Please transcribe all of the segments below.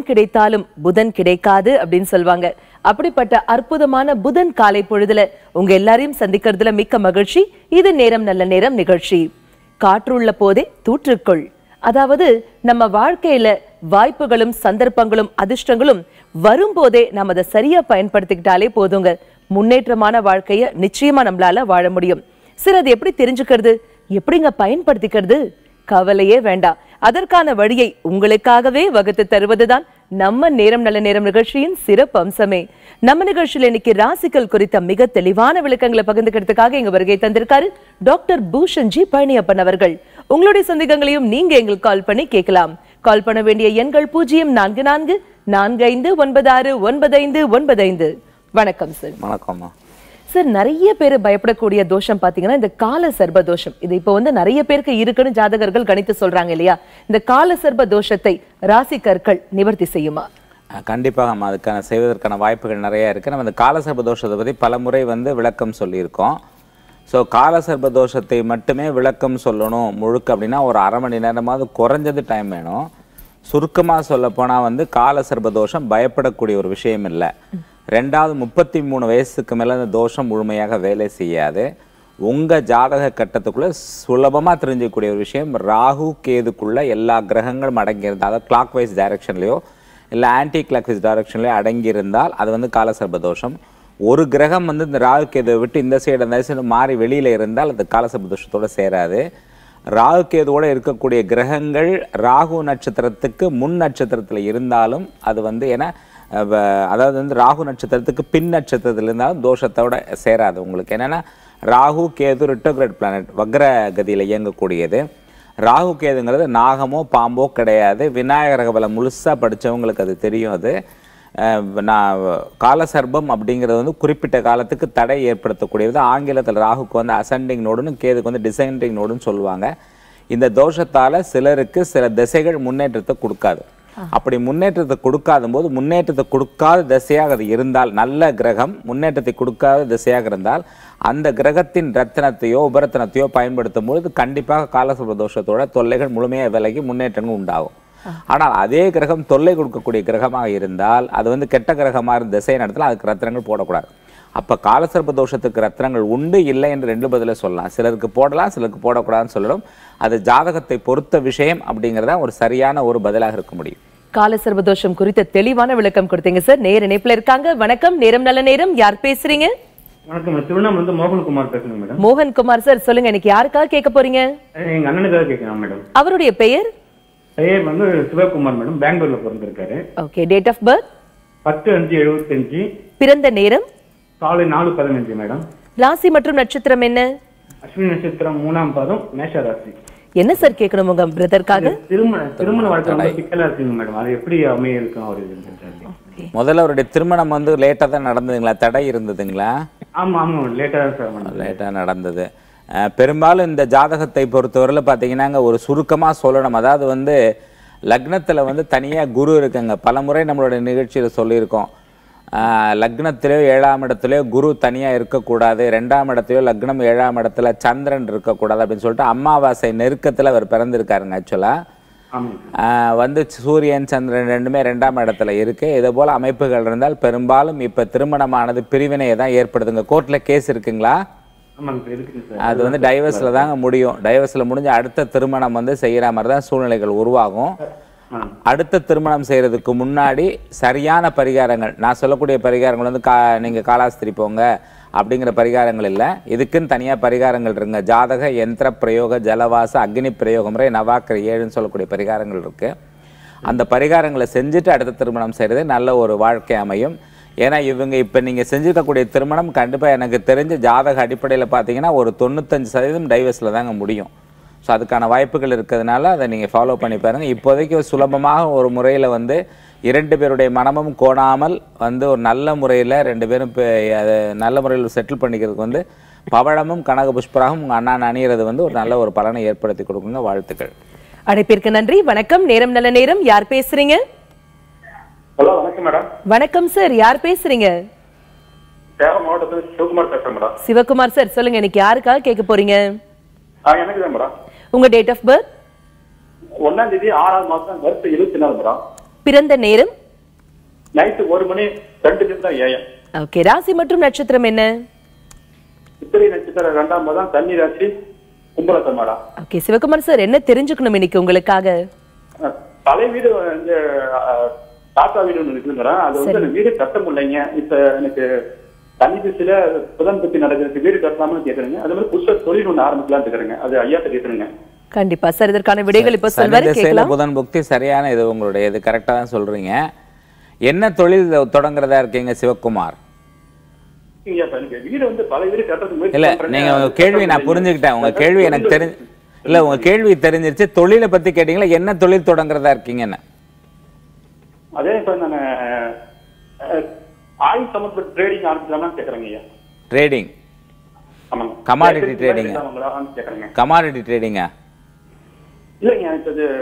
கிடைத்தாலும் புதன் கிடைக்காது அப்படின்னு சொல்லுவாங்க அப்படிப்பட்ட அற்புதமான புதன் காலை பொழுதுல உங்க எல்லாரையும் சந்திக்கிறதுல மிக்க மகிழ்ச்சி இது நேரம் நல்ல நேரம் நிகழ்ச்சி காற்றுள்ள போதே தூற்றுக்கொள் அதாவது நம்ம வாழ்க்கையில வாய்ப்புகளும் சந்தர்ப்பங்களும் அதிர்ஷ்டங்களும் வரும்போதே நாம் அதை சரியா பயன்படுத்திக்கிட்டாலே போதுங்க முன்னேற்றமான வாழ்க்கைய நிச்சயமா நம்மளால வாழ முடியும் சரி அது எப்படி தெரிஞ்சுக்கிறது எப்படிங்க பயன்படுத்திக்கிறது கவலையே வேண்டாம் அதற்கான வழியை உங்களுக்காகவே வகுத்து தருவதுதான் நம்ம நேரம் நல்ல நேரம் நிகழ்ச்சியின் சிறப்பு அம்சமே நம்ம நிகழ்ச்சியில் இன்னைக்கு ராசிகள் குறித்த மிக தெளிவான விளக்கங்களை பகிர்ந்துக்கிறதுக்காக இங்க வருகை தந்திருக்காரு டாக்டர் பூஷன் ஜி பழனியப்பன் அவர்கள் உங்களுடைய சந்தேகங்களையும் நீங்க எங்களுக்கு கால் பண்ணி கேட்கலாம் கால் பண்ண வேண்டிய எண்கள் பூஜ்ஜியம் நான்கு நான்கு நான்கு ஐந்து ஒன்பது ஆறு ஒன்பது ஐந்து ஒன்பது ஐந்து வணக்கம் சார் வணக்கம்மா சார் நிறைய பேர் பயப்படக்கூடிய தோஷம் பாத்தீங்கன்னா இந்த கால சர்ப தோஷம் இது இப்போ வந்து நிறைய பேருக்கு இருக்குன்னு ஜாதகர்கள் கணித்து சொல்றாங்க இல்லையா இந்த கால சர்ப தோஷத்தை ராசி கற்கள் நிவர்த்தி செய்யுமா அஹ் கண்டிப்பாக நம்ம அதுக்கான செய்வதற்கான வாய்ப்புகள் நிறைய இருக்குது நம்ம இந்த காலசர்ப தோஷத்தை பற்றி பல முறை வந்து விளக்கம் சொல்லியிருக்கோம் ஸோ காலசர்ப தோஷத்தை மட்டுமே விளக்கம் சொல்லணும் முழுக்க அப்படின்னா ஒரு அரை மணி நேரமாவது குறைஞ்சது டைம் வேணும் சுருக்கமாக சொல்லப்போனால் வந்து காலசர்ப தோஷம் பயப்படக்கூடிய ஒரு விஷயம் இல்லை ரெண்டாவது முப்பத்தி மூணு வயசுக்கு மேலே அந்த தோஷம் முழுமையாக வேலை செய்யாது உங்கள் ஜாதக கட்டத்துக்குள்ளே சுலபமாக தெரிஞ்சக்கூடிய ஒரு விஷயம் ராகு கேதுக்குள்ள எல்லா கிரகங்களும் அடங்கியிருந்தால் அதாவது கிளாக் வைஸ் டைரக்ஷன்லையோ இல்லை ஆன்டி கிளாக் வைஸ் டைரக்ஷன்லையோ அடங்கியிருந்தால் அது வந்து காலசர்ப தோஷம் ஒரு கிரகம் வந்து இந்த ராகு கேதுவை விட்டு இந்த சைடு அந்த சைடு மாறி வெளியில் இருந்தால் அது காலசர்ப தோஷத்தோட சேராது ராகு கேதுவோட இருக்கக்கூடிய கிரகங்கள் ராகு நட்சத்திரத்துக்கு முன் நட்சத்திரத்தில் இருந்தாலும் அது வந்து ஏன்னா அஹ், வ- அதாவது வந்து ராகு நட்சத்திரத்துக்கு பின் நட்சத்திரத்தில் இருந்தாலும் தோஷத்தோட சேராது உங்களுக்கு என்னன்னா ராகு கேது ரிட்டோகிரேட் பிளானட் வக்ர கதியில் இயங்கக்கூடியது ராகு கேதுங்கிறது நாகமோ பாம்போ கிடையாது விநாயகர் கபலை முழுசாக படிச்சவங்களுக்கு அது தெரியும் அது அஹ், நான் காலசர்பம் அப்படிங்கிறது வந்து குறிப்பிட்ட காலத்துக்கு தடை ஏற்படுத்தக்கூடியது ஆங்கிலத்தில் ராகுக்கு வந்து அசெண்டிங் நோடுன்னு கேதுக்கு வந்து டிசெண்டிங் நோடுன்னு சொல்லுவாங்க இந்த தோஷத்தால சிலருக்கு சில திசைகள் முன்னேற்றத்தை கொடுக்காது அப்படி முன்னேற்றத்தை கொடுக்காத போது முன்னேற்றத்தை கொடுக்காத திசையாக அது இருந்தால் நல்ல கிரகம் முன்னேற்றத்தை கொடுக்காத திசையாக இருந்தால் அந்த கிரகத்தின் ரத்தினத்தையோ உபரத்தினத்தையோ பயன்படுத்தும் பொழுது கண்டிப்பாக காலசர்ப தோஷத்தோட தொல்லைகள் முழுமையாக விலகி முன்னேற்றங்கள் உண்டாகும் ஆனால் அதே கிரகம் தொல்லை கொடுக்கக்கூடிய கிரகமாக இருந்தால் அது வந்து கெட்ட கிரகமாக இருந்த திசை நடத்தல அதுக்கு ரத்தினங்கள் போடக்கூடாது அப்ப காலசர்ப தோஷத்துக்கு ரத்தினங்கள் உண்டு இல்லை என்று ரெண்டு பதில சொல்லலாம் சிலருக்கு போடலாம் சிலருக்கு போடக்கூடாதுன்னு சொல்லணும் அது ஜாதகத்தை பொறுத்த விஷயம் அப்படிங்கிறதா ஒரு சரியான ஒரு பதிலாக இருக்க முடியும் கால சர்ப தோஷம் குறித்த தெளிவான விளக்கம் கொடுத்தீங்க சார் நேர இணைப்புல இருக்காங்க வணக்கம் நேரம் நல்ல நேரம் யார் பேசுறீங்க வணக்கம் மேடம் திருவண்ணாமலை வந்து மோகன்குமார் பேசுறேன் மேடம் மோகன் குமார் சார் சொல்லுங்க இன்னைக்கு யாருக்காக கேட்க போறீங்க எங்க அண்ணனுக்காக கேட்கலாம் மேடம் அவருடைய பெயர் பெயர் வந்து சிவகுமார் மேடம் பெங்களூர்ல பிறந்திருக்காரு ஓகே டேட் ஆஃப் பர்த் பத்து அஞ்சு எழுபத்தஞ்சு பிறந்த நேரம் காலை நாலு பதினஞ்சு மேடம் ராசி மற்றும் நட்சத்திரம் என்ன அஸ்வினி நட்சத்திரம் மூணாம் பாதம் மேஷ ராசி என்ன சார் கேட்கணும் உங்க பிரதருக்காக திருமண திருமண வாழ்க்கை ரொம்ப சிக்கலா இருக்குங்க மேடம் அது எப்படி அமைய இருக்கும் அவர் இது முதல்ல அவருடைய திருமணம் வந்து லேட்டாக தான் நடந்ததுங்களா தடை இருந்ததுங்களா ஆமா ஆமா லேட்டா தான் சார் மேடம் லேட்டாக நடந்தது அஹ் பெரும்பாலும் இந்த ஜாதகத்தை பொறுத்தவரையில் பார்த்தீங்கன்னாங்க ஒரு சுருக்கமாக சொல்லணும் அதாவது வந்து லக்னத்தில் வந்து தனியாக குரு இருக்குங்க பலமுறை நம்மளுடைய நிகழ்ச்சியில் சொல்லியிருக்கோம் அஹ் லக்னத்திலேயோ ஏழாம் இடத்துலையோ குரு தனியாக இருக்கக்கூடாது ரெண்டாம் இடத்துலையோ லக்னம் ஏழாம் இடத்துல சந்திரன் இருக்கக்கூடாது அப்படின்னு சொல்லிட்டு அமாவாசை நெருக்கத்தில் அவர் பிறந்திருக்காருங்க ஆக்சுவலாக ஆமா ஆஹ் வந்து சூரியன் சந்திரன் ரெண்டுமே ரெண்டாம் இடத்துல இருக்கு இதே போல அமைப்புகள் இருந்தால் பெரும்பாலும் இப்ப திருமணமானது பிரிவினையை தான் ஏற்படுதுங்க கோர்ட்ல கேஸ் இருக்குங்களா ஆமாங்க சார் இருக்குங்க சார் அது வந்து டைவர்ஸ்ல தாங்க முடியும் டைவர்ஸ்ல முடிஞ்ச அடுத்த திருமணம் வந்து செய்யற மாதிரி தான் சூழ்நிலைகள் உருவாகும் ஆ. அடுத்த திருமணம் செய்யறதுக்கு முன்னாடி சரியான பரிகாரங்கள் நான் சொல்லக்கூடிய பரிகாரங்கள் வந்து கா நீங்க காலாஸ்திரி போங்க அப்படிங்கிற பரிகாரங்கள் இல்லை இதுக்குன்னு தனியா பரிகாரங்கள் இருக்குங்க ஜாதக யந்திர பிரயோக ஜலவாச அக்னி பிரயோக முறை நவாக்கர ஏழுன்னு சொல்லக்கூடிய பரிகாரங்கள் இருக்கு அந்த பரிகாரங்களை செஞ்சுட்டு அடுத்த திருமணம் செய்கிறது நல்ல ஒரு வாழ்க்கை அமையும் ஏன்னா இவங்க இப்போ நீங்கள் செஞ்சிருக்கக்கூடிய திருமணம் கண்டிப்பாக எனக்கு தெரிஞ்ச ஜாதக அடிப்படையில் பார்த்தீங்கன்னா ஒரு தொண்ணூத்தஞ்சு சதவீதம் டைவர்ஸில் தாங்க முடியும் ஸோ அதுக்கான வாய்ப்புகள் இருக்கிறதுனால அதை நீங்கள் ஃபாலோ பண்ணி பாருங்க இப்போதைக்கு ஒரு சுலபமாக ஒரு முறையில் வந்து இரண்டு பேருடைய மனமும் கோணாமல் வந்து ஒரு நல்ல முறையில் ரெண்டு பேரும் இப்போ அதை நல்ல முறையில் செட்டில் பண்ணிக்கிறதுக்கு வந்து பவழமும் கனக புஷ்பராகவும் உங்கள் அண்ணா அணியிறது வந்து ஒரு நல்ல ஒரு பலனை ஏற்படுத்தி கொடுக்குங்க வாழ்த்துக்கள் அழைப்பிற்கு நன்றி வணக்கம் நேரம் நல்ல நேரம் யார் பேசுறீங்க ஹலோ வணக்கம் மேடம் வணக்கம் சார் யார் பேசுறீங்க சேலம் மாவட்டத்தில் சிவகுமார் பேசுறேன் மேடம் சிவகுமார் சார் சொல்லுங்க இன்னைக்கு யாருக்காக கேட்க போறீங்க ஆ எனக்கு தான் மேடம் உங்க டேட் ஆஃப் பர்த் ஒன்னாம் தேதி ஆறாவது மாசம் கருத்து இருபத்தி நாலு மேடம் பிறந்த நேரம் நைட்டு ஒரு மணி ரெண்டு நிமிஷம் தான் ஏஎம் ஓகே ராசி மற்றும் நட்சத்திரம் என்ன சித்திரை நட்சத்திரம் ரெண்டாம் மாதம் தண்ணி ராசி கும்பலத்தை மேடம் ஓகே சிவகுமார் சார் என்ன தெரிஞ்சுக்கணும் இன்னைக்கு உங்களுக்காக அஹ், பழைய வீடு இந்த அஹ், தாத்தா வீடு ஒன்று இருக்குது மேடம் அது வந்து எனக்கு வீடு கட்ட முடியலைங்க இப்ப எனக்கு தண்ணி திசையில புதன் பத்தி நடக்கிறதுக்கு வீடு கட்டலாம்னு கேக்குறேங்க அது மாதிரி புதுசா தொழில் ஒன்று ஆரம்பிக்கலாம்னு இருக்கிறேங்க அது ஐயாட்ட கேட்குறேங்க கண்டிப்பா சார் இதற்கான விடைகள் இப்ப சனி சொல்வாரு திசையில கேட்கலாம் புதன் புக்தி சரியான இது உங்களுடைய இது கரெக்டாக தான் சொல்றீங்க என்ன தொழில் தொடங்குறதா இருக்கீங்க சிவகுமார் இங்க இப்ப எனக்கு வீடு வந்து பழைய வீடு கட்டுறதுக்கு முயற்சி இல்ல பண்றேங்க. நீங்க உங்க அது கேள்வி கட்ட நான் முடியலைங்க. புரிஞ்சுக்கிட்டேன் உங்க கேள்வி எனக்கு தெரிஞ்சு இல்ல உங்க கேள்வி தெரிஞ்சிருச்சு தொழிலை பத்தி கேட்டீங்களா என்ன தொழில் தொடங்குறதா இருக்கீங்கன்னு அதே இப்ப நான் ஆயில் சம்பந்தப்பட்ட ட்ரேடிங் ஆரம்பிக்கலாம்னு கேக்குறேங்க ஐயா ட்ரேடிங் ஆமாங்க Commodity trading. ஆமாங்களான்னு கேக்குறேங்க கமாடிட்டி ட்ரேடிங்கா இல்லைங்க எனக்கு அது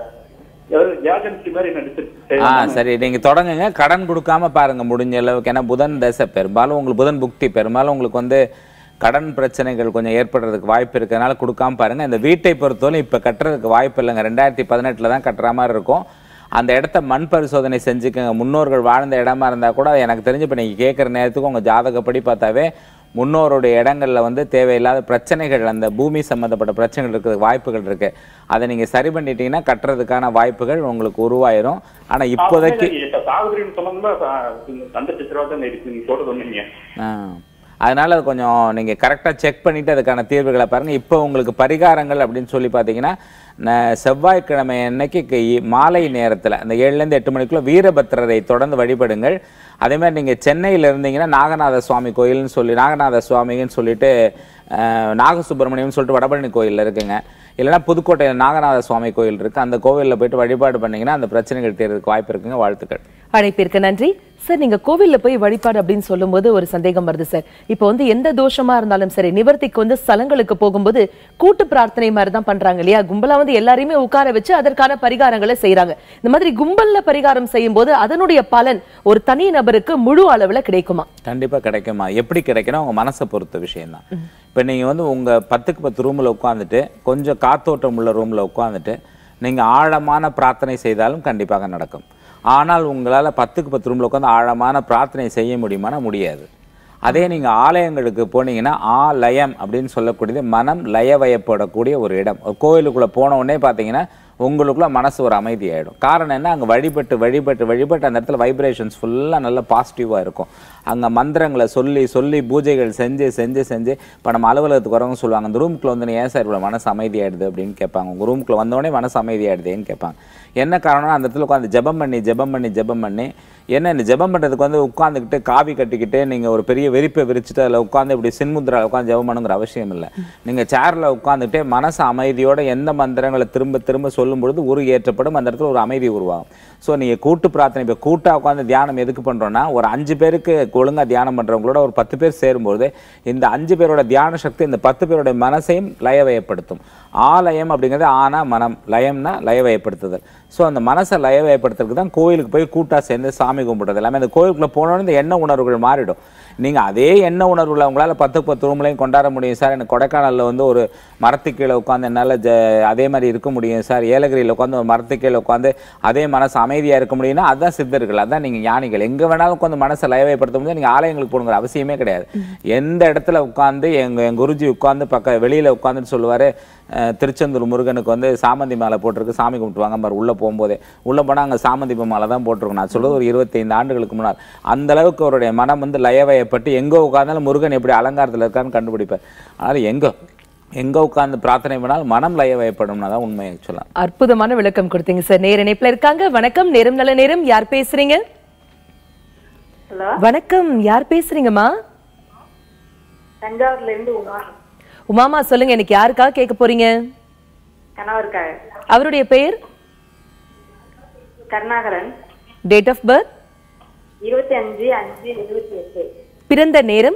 ஏதாவது ஏஜென்சி மாதிரி என்ன ஆ டிஸ்ட்ரிக்ட் சரி நீங்க தொடங்குங்க கடன் கொடுக்காம பாருங்க முடிஞ்ச அளவுக்கு ஏன்னா புதன் தசை பெரும்பாலும் உங்களுக்கு புதன் புக்தி பெரும்பாலும் உங்களுக்கு வந்து கடன் பிரச்சனைகள் கொஞ்சம் ஏற்படுறதுக்கு வாய்ப்பு இருக்கிறதுனால கொடுக்காம பாருங்க இந்த வீட்டை பொறுத்தவரை இப்ப கட்டுறதுக்கு வாய்ப்பு இல்லைங்க ரெண்டாயிரத்தி பதினெட்டுல தான் கட்டுற மாதிரி இருக்கும் அந்த இடத்த மண் பரிசோதனை செஞ்சுக்கங்க முன்னோர்கள் வாழ்ந்த இடமா இருந்தா கூட அது எனக்கு தெரிஞ்சு இப்போ நீங்கள் கேட்குற நேரத்துக்கு உங்க ஜாதகப்படி பார்த்தாவே முன்னோருடைய இடங்கள்ல வந்து தேவையில்லாத பிரச்சனைகள் அந்த பூமி சம்பந்தப்பட்ட பிரச்சனைகள் இருக்கிறதுக்கு வாய்ப்புகள் இருக்கு அதை நீங்க சரி பண்ணிட்டீங்கன்னா கட்டுறதுக்கான வாய்ப்புகள் உங்களுக்கு உருவாயிரும் ஆனா இப்போதைக்கு இப்ப சாகுபடியின் சம்பந்தமா சண்டை சித்திரவா தான் இருக்கு நீங்க சொல்றது ஒண்ணுங்க ஆ. அதனால அது கொஞ்சம் நீங்க கரெக்டா செக் பண்ணிட்டு அதுக்கான தீர்வுகளை பாருங்க இப்போ உங்களுக்கு பரிகாரங்கள் அப்படின்னு சொல்லி பார்த்தீங்கன்னா ந- செவ்வாய்க்கிழமை அன்னைக்கு க- மாலை நேரத்துல அந்த ஏழுலேருந்து எட்டு மணிக்குள்ள வீரபத்திரரை தொடர்ந்து வழிபடுங்கள் அதே மாதிரி நீங்க சென்னையில இருந்தீங்கன்னா நாகநாத சுவாமி கோயில்னு சொல்லி நாகநாத சுவாமின்னு சொல்லிட்டு அஹ், நாகசுப்பிரமணியம்னு சொல்லிட்டு வடபழனி கோயில்ல இருக்குங்க இல்லைன்னா புதுக்கோட்டையில் நாகநாத சுவாமி கோயில் இருக்கு அந்த கோவில்ல போயிட்டு வழிபாடு பண்ணீங்கன்னா அந்த பிரச்சனைகள் தீர்றதுக்கு வாய்ப்பு இருக்குங்க வாழ்த்துக்கள் அழைப்பிற்கு நன்றி சார் நீங்க கோவில்ல போய் வழிபாடு அப்படின்னு சொல்லும்போது ஒரு சந்தேகம் வருது சார் இப்போ வந்து எந்த தோஷமா இருந்தாலும் சரி நிவர்த்திக்கு வந்து ஸ்தலங்களுக்கு போகும்போது கூட்டு பிரார்த்தனை மாதிரி தான் பண்றாங்க இல்லையா கும்பலா வந்து எல்லாரையுமே உட்கார வச்சு அதற்கான பரிகாரங்களை செய்றாங்க இந்த மாதிரி கும்பல்ல பரிகாரம் செய்யும் போது அதனுடைய பலன் ஒரு தனி நபருக்கு முழு அளவுல கிடைக்குமா கண்டிப்பா கிடைக்குமா எப்படி கிடைக்கணும் உங்க மனசை பொறுத்த விஷயம்தான் இப்போ நீங்க வந்து உங்க பத்துக்கு பத்து ரூம்ல உட்காந்துட்டு கொஞ்சம் காத்தோட்டம் உள்ள ரூம்ல உட்காந்துட்டு நீங்க ஆழமான பிரார்த்தனை செய்தாலும் கண்டிப்பாக நடக்கும் ஆனால் உங்களால பத்துக்கு பத்து ரூம்ல உட்காந்து ஆழமான பிரார்த்தனை செய்ய முடியுமானா முடியாது அதே நீங்க ஆலயங்களுக்கு போனீங்கன்னா ஆலயம் அப்படின்னு சொல்லக்கூடியது மனம் லயவயப்படக்கூடிய ஒரு இடம் ஒரு கோயிலுக்குள்ள போன உடனே பார்த்தீங்கன்னா உங்களுக்குள்ள மனசு ஒரு அமைதி ஆயிடும் காரணம் என்ன அங்க வழிபட்டு வழிபட்டு வழிபட்டு அந்த இடத்துல வைப்ரேஷன்ஸ் ஃபுல்லா நல்ல பாசிட்டிவா இருக்கும் அங்க மந்திரங்களை சொல்லி சொல்லி பூஜைகள் செஞ்சு செஞ்சு செஞ்சு இப்போ நம்ம அலுவலகத்துக்கு வரவங்க சொல்லுவாங்க அந்த ரூம்குள்ள வந்து ஏன் சார் இவ்வளவு மனசு அமைதியாயிடுது அப்படின்னு கேட்பாங்க உங்க ரூம்குள்ள வந்தோடனே மனசு அமைதியாயிடுதேன்னு கேட்பாங்க என்ன காரணம்னா அந்த இடத்துல உட்காந்து ஜெபம் பண்ணி ஜெபம் பண்ணி ஜெபம் பண்ணி என்ன இந்த ஜெபம் பண்றதுக்கு வந்து உட்காந்துக்கிட்டு காவி கட்டிக்கிட்டு நீங்க ஒரு பெரிய வெறிப்பை விரிச்சுட்டு அதுல உட்காந்து இப்படி சின்முத்ரா உட்காந்து ஜெபம் பண்ணுங்கிற அவசியம் இல்லை நீங்க சேர்ல உட்காந்துட்டு மனசு அமைதியோட எந்த மந்திரங்களை திரும்ப திரும்ப சொல்லும் பொழுது உரு ஏற்றப்படும் அந்த இடத்துல ஒரு அமைதி உருவாகும் ஸோ நீங்க கூட்டு பிரார்த்தனை இப்போ கூட்டா உட்காந்து தியானம் எதுக்கு பண்றோம்னா ஒரு அஞ்சு பேருக்கு ஒழுங்கா தியானம் பண்றவங்களோட ஒரு பத்து பேர் சேரும்போது இந்த அஞ்சு பேரோட தியான சக்தி இந்த பத்து பேரோட மனசையும் லயவயப்படுத்தும் ஆலயம் அப்படிங்கிறது ஆனா மனம் லயம்னா லயவயப்படுத்துதல் ஸோ அந்த மனசை லயவயப்படுத்துறதுக்கு தான் கோயிலுக்கு போய் கூட்டா சேர்ந்து சாமி கும்பிடுறது எல்லாமே அந்த கோயிலுக்குள்ள போனோன்னு இந்த எண்ண உணர்வுகள் மாறிடும் நீங்க அதே எண்ண உணர்வுல உங்களால பத்து பத்து ரூம்லையும் கொண்டாட முடியும் சார் எனக்கு கொடைக்கானல்ல வந்து ஒரு மரத்து கீழே உட்காந்து என்னால ஜ அதே மாதிரி இருக்க முடியும் சார் ஏலகிரியில் உட்காந்து ஒரு மரத்து கீழே உட்காந்து அதே மனசு அமைதியா இருக்க முடியும்னா அதுதான் சித்தர்கள் அதான் நீங்க ஞானிகள் எங்க வேணாலும் உட்காந்து மனசை லயவயப்படுத்த முடியும் நீங்க ஆலயங்களுக்கு போகணுங்கிற அவசியமே கிடையாது எந்த இடத்துல உட்காந்து எங்க எங்க குருஜி உட்காந்து பக்க வெளியில உட்காந்துட்டு சொல்லுவாரு அஹ், திருச்செந்தூர் முருகனுக்கு வந்து சாமந்தி மாலை போட்டிருக்கு சாமி கும்பிட்டுவாங்க பாரு உள்ள போகும்போதே உள்ள போனா அங்க சாமந்தி பூ மாலை தான் போட்டிருக்கும் நான் சொல்றது ஒரு இருபத்தைந்து ஆண்டுகளுக்கு முன்னால் அந்த அளவுக்கு அவருடைய மனம் வந்து லயவயப்பட்டு எங்க உட்கார்ந்தாலும் முருகன் எப்படி அலங்காரத்துல இருக்கான்னு கண்டுபிடிப்பார் அதனால எங்க எங்க உட்கார்ந்து பிரார்த்தனை பண்ணாலும் மனம் லயவயப்படும்னா தான் உண்மை சொல்லலாம் அற்புதமான விளக்கம் கொடுத்தீங்க சார் நேர இணைப்புல இருக்காங்க வணக்கம் நேரம் நல்ல நேரம் யார் பேசுறீங்க ஹலோ வணக்கம் யார் பேசுறீங்கம்மா தஞ்சாவூர்ல இருந்து உமா உமாமா சொல்லுங்க எனக்கு யாருக்காக கேட்க போறீங்க கணவருக்காக அவருடைய பெயர் கருணாகரன் டேட் ஆஃப் பர்த் இருபத்தி அஞ்சு அஞ்சு இருபத்தி எட்டு பிறந்த நேரம்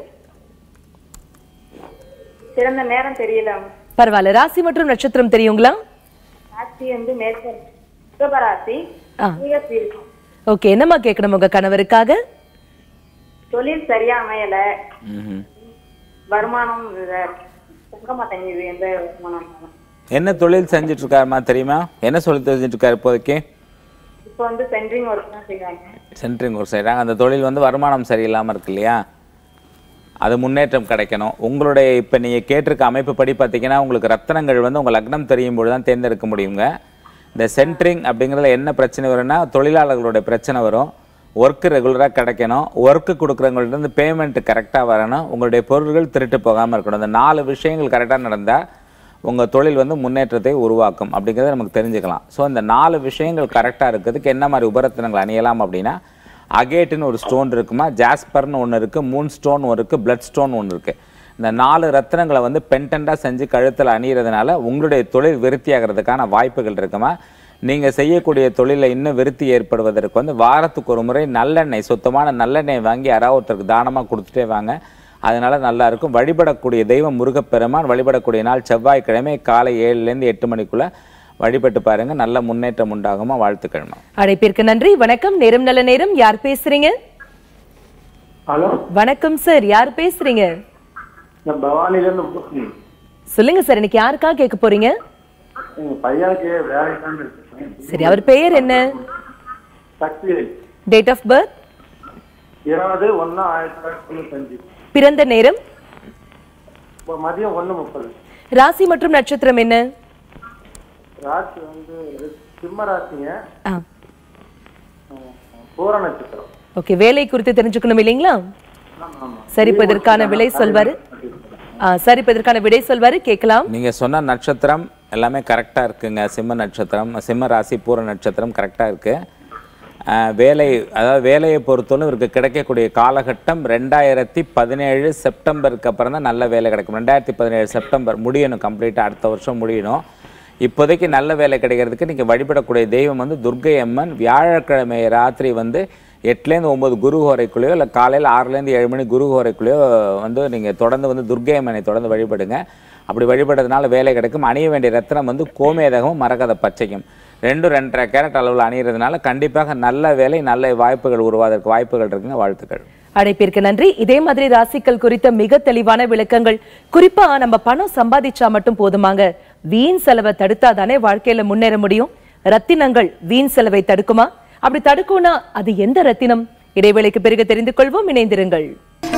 சிறந்த நேரம் தெரியல பரவாயில்ல ராசி மற்றும் நட்சத்திரம் தெரியுங்களா ராசி வந்து மேற்கொள் சிவபராசி ஆ. மிகப்பெரிய ஓகே என்னம்மா கேட்கணும் உங்க கணவருக்காக தொழில் சரியா அமையல ம்ஹும். வருமானம் இத தங்க மாட்டேங்குது எந்த வருமானம் என்ன தொழில் செஞ்சுட்டு இருக்காருமா தெரியுமா என்ன சொல்லி தெரிஞ்சுட்டு இருக்காரு இப்போதைக்கு இப்போ வந்து சென்ட்ரிங் ஒர்க் தான் செய்வாங்க சென்ட்ரிங் ஒரு செய்கிறாங்க அந்த தொழில் வந்து வருமானம் சரியில்லாமல் இருக்கு இல்லையா அது முன்னேற்றம் கிடைக்கணும் உங்களுடைய இப்போ நீங்கள் கேட்டிருக்க அமைப்பு படி பார்த்தீங்கன்னா உங்களுக்கு ரத்தனங்கள் வந்து உங்கள் லக்னம் தெரியும் பொழுது தான் தேர்ந்தெடுக்க முடியுங்க இந்த சென்ட்ரிங் அப்படிங்கிறதுல என்ன பிரச்சனை வரும்னா தொழிலாளர்களுடைய பிரச்சனை வரும் ஒர்க்கு ரெகுலராக கிடைக்கணும் ஒர்க்கு கொடுக்குறவங்கள்ட்ட இருந்து பேமெண்ட் கரெக்டாக வரணும் உங்களுடைய பொருள்கள் திருட்டு போகாமல் இருக்கணும் இந்த நாலு விஷயங்கள் கரெக்டாக நடந்தால் உங்கள் தொழில் வந்து முன்னேற்றத்தை உருவாக்கும் அப்படிங்கிறத நமக்கு தெரிஞ்சுக்கலாம் ஸோ இந்த நாலு விஷயங்கள் கரெக்டாக இருக்கிறதுக்கு என்ன மாதிரி உபரத்தினங்கள் அணியலாம் அப்படின்னா அகேட்டுன்னு ஒரு ஸ்டோன் இருக்குமா ஜாஸ்பர்னு ஒன்று இருக்குது மூன் ஸ்டோன் ஒன்று இருக்குது பிளட் ஸ்டோன் ஒன்று இருக்குது இந்த நாலு ரத்தினங்களை வந்து பென்டெண்டாக செஞ்சு கழுத்தில் அணியறதுனால உங்களுடைய தொழில் விருத்தியாகிறதுக்கான வாய்ப்புகள் இருக்குமா நீங்கள் செய்யக்கூடிய தொழிலில் இன்னும் விருத்தி ஏற்படுவதற்கு வந்து வாரத்துக்கு ஒரு முறை நல்லெண்ணெய் சுத்தமான நல்லெண்ணெய் வாங்கி யாராவது ஒருத்தருக்கு தானமாக கொடுத்துட்டே வாங்க அதனால நல்லா இருக்கும் வழிபடக்கூடிய தெய்வம் முருகப்பெருமான் வழிபடக்கூடிய நாள் செவ்வாய்க்கிழமை காலை ஏழுலேருந்து எட்டு மணிக்குள்ள வழிபட்டு பாருங்க நல்ல முன்னேற்றம் உண்டாகுமா வாழ்த்துக்கிழமை அழைப்பிற்கு நன்றி வணக்கம் நேரம் நல்ல நேரம் யார் பேசுறீங்க ஹலோ வணக்கம் சார் யார் பேசுறீங்க நான் பவானிலேருந்து ம். சொல்லுங்க சார் இன்னைக்கு யாருக்கா கேட்க போறீங்க எங்க பையனுக்கு வேலை தான் இருக்கு சரி அவர் பெயர் என்ன சக்தி டேட் ஆஃப் பர்த் இருபது ஒன்று ஆயிரத்தி தொள்ளாயிரத்தி தொண்ணூத்தஞ்சு பிறந்த நேரம் இப்போ மதியம் ஒன்று முப்பது ராசி மற்றும் நட்சத்திரம் என்ன ராசி வந்து சிம்ம ராசிங்க ஆ ம், பூர நட்சத்திரம் ஓகே வேலை குறித்து தெரிஞ்சுக்கணும் இல்லைங்களா சரி இப்ப இதற்கான விலை சொல்வாரு ஆ சரி இப்ப இதற்கான விடை சொல்வாரு கேட்கலாம் நீங்க சொன்ன நட்சத்திரம் எல்லாமே கரெக்டா இருக்குங்க சிம்ம நட்சத்திரம் சிம்ம ராசி பூர நட்சத்திரம் கரெக்டா இருக்கு அஹ், வேலை அதாவது வேலையை பொறுத்தவரை இவருக்கு கிடைக்கக்கூடிய காலகட்டம் ரெண்டாயிரத்தி பதினேழு செப்டம்பருக்கு அப்புறம் தான் நல்ல வேலை கிடைக்கும் ரெண்டாயிரத்தி பதினேழு செப்டம்பர் முடியணும் கம்ப்ளீட்டாக அடுத்த வருஷம் முடியணும் இப்போதைக்கு நல்ல வேலை கிடைக்கிறதுக்கு நீங்கள் வழிபடக்கூடிய தெய்வம் வந்து துர்க்கை அம்மன் வியாழக்கிழமை ராத்திரி வந்து எட்டுலேருந்து ஒம்பது குரு ஹோரைக்குள்ளேயோ இல்லை காலையில் ஆறுலேருந்து ஏழு மணி குரு ஹோரைக்குள்ளேயோ வந்து நீங்கள் தொடர்ந்து வந்து துர்க்கை அம்மனை தொடர்ந்து வழிபடுங்க அப்படி வழிபடுறதுனால வேலை கிடைக்கும் அணிய வேண்டிய ரத்தினம் வந்து கோமேதகமும் மரகத பச்சையும் ரெண்டும் ரெண்டரை கேரட் அளவில் அணியிறதுனால கண்டிப்பாக நல்ல வேலை நல்ல வாய்ப்புகள் உருவாவதற்கு வாய்ப்புகள் இருக்குங்க வாழ்த்துக்கள் அழைப்பிற்கு நன்றி இதே மாதிரி ராசிகள் குறித்த மிக தெளிவான விளக்கங்கள் குறிப்பா நம்ம பணம் சம்பாதிச்சா மட்டும் போதுமாங்க வீண் செலவை தடுத்தாதானே வாழ்க்கையில முன்னேற முடியும் ரத்தினங்கள் வீண் செலவை தடுக்குமா அப்படி தடுக்கும்னா அது எந்த ரத்தினம் இடைவேளைக்கு பிறகு தெரிந்து கொள்வோம் இணைந்திருங்கள்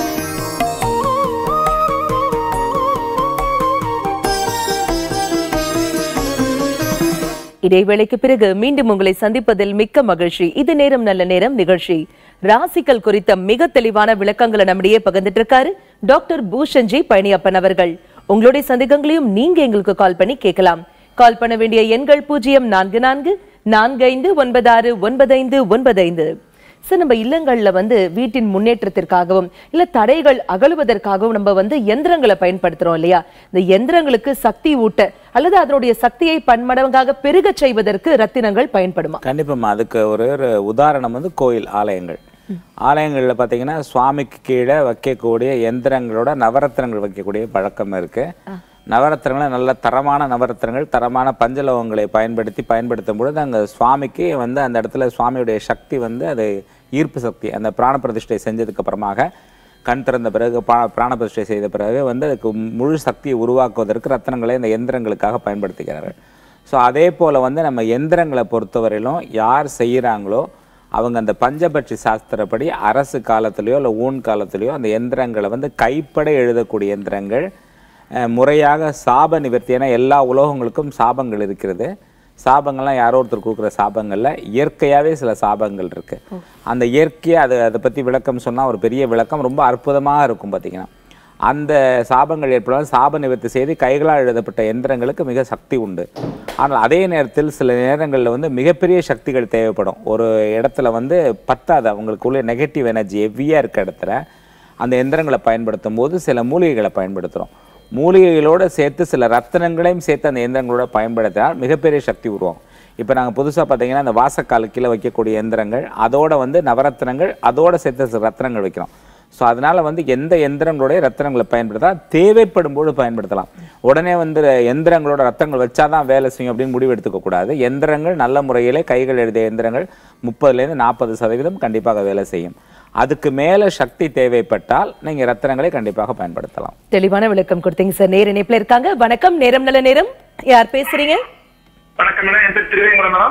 இடைவேளைக்கு பிறகு மீண்டும் உங்களை சந்திப்பதில் மிக்க மகிழ்ச்சி இது நேரம் நல்ல நேரம் நிகழ்ச்சி ராசிகள் குறித்த மிக தெளிவான விளக்கங்களை நம்மிடையே பகிர்ந்துட்டு இருக்காரு டாக்டர் பூஷன்ஜி பழனியப்பன் அவர்கள் உங்களுடைய சந்தேகங்களையும் நீங்க எங்களுக்கு கால் பண்ணி கேட்கலாம் கால் பண்ண வேண்டிய எண்கள் பூஜ்ஜியம் நான்கு நான்கு நான்கு ஐந்து ஒன்பது ஆறு ஒன்பது ஐந்து ஒன்பது ஐந்து சார் நம்ம இல்லங்கள்ல வந்து வீட்டின் முன்னேற்றத்திற்காகவும் இல்ல தடைகள் அகலுவதற்காகவும் நம்ம வந்து எந்திரங்களை பயன்படுத்துறோம் இல்லையா இந்த எந்திரங்களுக்கு சக்தி ஊட்ட அல்லது அதனுடைய சக்தியை பன்மடங்காக பெருகச் செய்வதற்கு ரத்தினங்கள் பயன்படுமா கண்டிப்பாம்மா அதுக்கு ஒரு ஒரு உதாரணம் வந்து கோயில் ஆலயங்கள் ஆலயங்களில் பார்த்தீங்கன்னா சுவாமிக்கு கீழே வைக்கக்கூடிய எந்திரங்களோட நவரத்தினங்கள் வைக்கக்கூடிய பழக்கம் இருக்கு நவரத்தினங்களை நல்ல தரமான நவரத்தினங்கள் தரமான பஞ்சலோகங்களை பயன்படுத்தி பயன்படுத்தும் பொழுது அங்கே சுவாமிக்கு வந்து அந்த இடத்துல சுவாமியுடைய சக்தி வந்து அது ஈர்ப்பு சக்தி அந்த பிராண பிரதிஷ்டை செஞ்சதுக்கு அப்புறமாக கண் திறந்த பிறகு பா- பிராண பிரதிஷ்டை செய்த பிறகு வந்து அதுக்கு முழு சக்தியை உருவாக்குவதற்கு ரத்தினங்களை இந்த எந்திரங்களுக்காக பயன்படுத்திக்கிறார்கள் ஸோ அதே போல் வந்து நம்ம எந்திரங்களை பொறுத்தவரையிலும் யார் செய்கிறாங்களோ அவங்க அந்த பஞ்சபட்சி சாஸ்திரப்படி அரசு காலத்திலையோ இல்லை ஊன் காலத்திலையோ அந்த எந்திரங்களை வந்து கைப்பட எழுதக்கூடிய எந்திரங்கள் அஹ், முறையாக சாப நிவர்த்தி ஏன்னா எல்லா உலோகங்களுக்கும் சாபங்கள் இருக்கிறது சாபங்கள்லாம் யாரோ ஒருத்தர் கொடுக்குற சாபங்கள்ல இயற்கையாகவே சில சாபங்கள் இருக்கு அந்த இயற்கையை அது அதை பற்றி விளக்கம் சொன்னால் ஒரு பெரிய விளக்கம் ரொம்ப அற்புதமாக இருக்கும் பார்த்தீங்கன்னா அந்த சாபங்கள் ஏற்படாமல் சாப நிவர்த்தி செய்து கைகளால் எழுதப்பட்ட எந்திரங்களுக்கு மிக சக்தி உண்டு ஆனால் அதே நேரத்தில் சில நேரங்களில் வந்து மிகப்பெரிய சக்திகள் தேவைப்படும் ஒரு இடத்துல வந்து பத்தாது அவங்களுக்குள்ள நெகட்டிவ் எனர்ஜி ஹெவியாக இருக்க இடத்துல அந்த எந்திரங்களை பயன்படுத்தும் போது சில மூலிகைகளை பயன்படுத்துகிறோம் மூலிகைகளோடு சேர்த்து சில ரத்தினங்களையும் சேர்த்து அந்த எந்திரங்களோட பயன்படுத்தினால் மிகப்பெரிய சக்தி உருவாகும் இப்போ நாங்கள் புதுசாக பார்த்தீங்கன்னா அந்த வாசக்கால் கீழே வைக்கக்கூடிய எந்திரங்கள் அதோட வந்து நவரத்தினங்கள் அதோட சேர்த்து சில ரத்தினங்கள் வைக்கிறோம் ஸோ அதனால வந்து எந்த எந்திரங்களுடைய ரத்தினங்களை பயன்படுத்தலாம் தேவைப்படும் போது பயன்படுத்தலாம் உடனே வந்து எந்திரங்களோட ரத்தங்கள் வச்சாதான் வேலை செய்யும் அப்படின்னு முடிவு எடுத்துக்க கூடாது எந்திரங்கள் நல்ல முறையிலே கைகள் எழுதிய எந்திரங்கள் முப்பதுலேருந்து நாற்பது சதவீதம் கண்டிப்பாக வேலை செய்யும் அதுக்கு மேலே சக்தி தேவைப்பட்டால் நீங்க ரத்தினங்களை கண்டிப்பாக பயன்படுத்தலாம் தெளிவான விளக்கம் கொடுத்தீங்க சார் நேர இணைப்புல இருக்காங்க வணக்கம் நேரம் நல்ல நேரம் யார் பேசுறீங்க வணக்கம் மேடம் என் பேர் திருவேங்குளம் மேடம்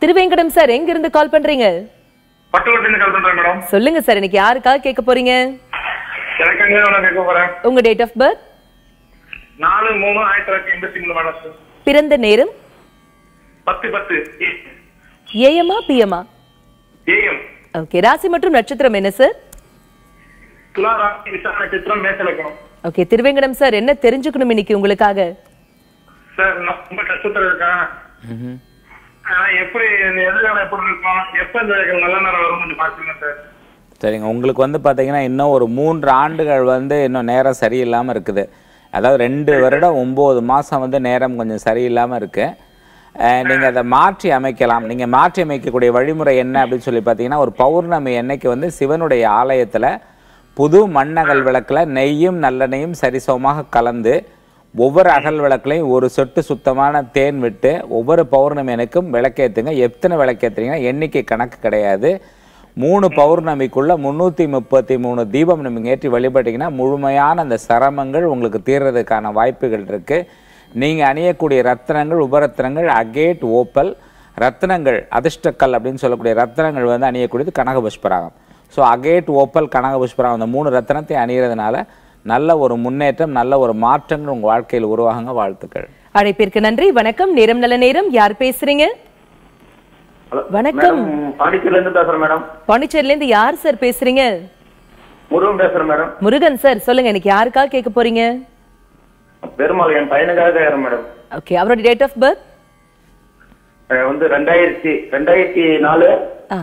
திருவேங்கடம் சார் எங்க இருந்து கால் பண்றீங்க பட்டுக்கோட்டையில கால் பண்றேன் மேடம் சொல்லுங்க சார் இன்னைக்கு யாருக்காக கேட்க போறீங்க எனக்கு அங்கே நான் கேட்க போறேன் உங்க டேட் ஆஃப் பர்த் நாலு மூணு ஆயிரத்தி தொள்ளாயிரத்தி எண்பத்தி மூணு மேடம் பிறந்த நேரம் பத்து பத்து ஏஎம்மா பிஎம்மா ஏஎம் ஓகே ராசி மற்றும் நட்சத்திரம் என்ன சார் துலா ராசி விசாரணை சித்திரம் மேசலக்கணும் ஓகே திருவேங்கடம் சார் என்ன தெரிஞ்சுக்கணும் இன்னைக்கு உங்களுக்காக சார் நான் ரொம்ப கஷ்டத்துல இருக்கேன் ஆனா எப்படி இந்த எதிர்காலம் எப்படி இருக்கும் எப்ப இந்த நல்ல நேரம் வரும் கொஞ்சம் பாத்துங்க சார் சரிங்க உங்களுக்கு வந்து பார்த்தீங்கன்னா இன்னும் ஒரு மூன்று ஆண்டுகள் வந்து இன்னும் நேரம் சரியில்லாமல் இருக்குது அதாவது ரெண்டு வருடம் ஒம்பது மாதம் வந்து நேரம் கொஞ்சம் சரியில்லாமல் இருக்குது நீங்கள் அதை மாற்றி அமைக்கலாம் நீங்கள் மாற்றி அமைக்கக்கூடிய வழிமுறை என்ன அப்படின்னு சொல்லி பார்த்தீங்கன்னா ஒரு பௌர்ணமி அன்னைக்கு வந்து சிவனுடைய ஆலயத்தில் புது மண்ணகல் விளக்கில் நெய்யும் நல்லெண்ணெயும் சரிசமமாக கலந்து ஒவ்வொரு அகல் விளக்குலையும் ஒரு சொட்டு சுத்தமான தேன் விட்டு ஒவ்வொரு பௌர்ணமி அன்னைக்கும் விளக்கேற்றுங்க எத்தனை விளக்கேற்றுறீங்கன்னா எண்ணிக்கை கணக்கு கிடையாது மூணு பௌர்ணமிக்குள்ள முந்நூற்றி முப்பத்தி மூணு தீபம் நீங்கள் ஏற்றி வழிபட்டீங்கன்னா முழுமையான அந்த சிரமங்கள் உங்களுக்கு தீர்றதுக்கான வாய்ப்புகள் இருக்குது நீங்கள் அணியக்கூடிய ரத்தினங்கள் உபரத்தினங்கள் அகேட் ஓப்பல் ரத்தினங்கள் அதிர்ஷ்டக்கல் அப்படின்னு சொல்லக்கூடிய ரத்தினங்கள் வந்து அணியக்கூடியது கனகபுஷ்பராகம் ஸோ அகேட் ஓப்பல் கனகபுஷ்பராகம் அந்த மூணு ரத்தினத்தை அணியறதுனால நல்ல ஒரு முன்னேற்றம் நல்ல ஒரு மாற்றங்கள் உங்கள் வாழ்க்கையில் உருவாகுங்க வாழ்த்துக்கள் அழைப்பிற்கு நன்றி வணக்கம் நேரம் நல்ல நேரம் யார் பேசுறீங்க வணக்கம் பாண்டிச்சேரில இருந்து பேசுறேன் மேடம் பாண்டிச்சேரில இருந்து யார் சார் பேசுறீங்க முருகன் பேசுறேன் மேடம் முருகன் சார் சொல்லுங்க இன்னைக்கு யாருக்காக கேட்க போறீங்க பெருமாள் என் பையனுக்காக கேட்கறேன் மேடம் ஓகே அவரோட டேட் ஆஃப் பர்த் அஹ் வந்து ரெண்டாயிரத்தி ரெண்டாயிரத்தி நாலு ஆ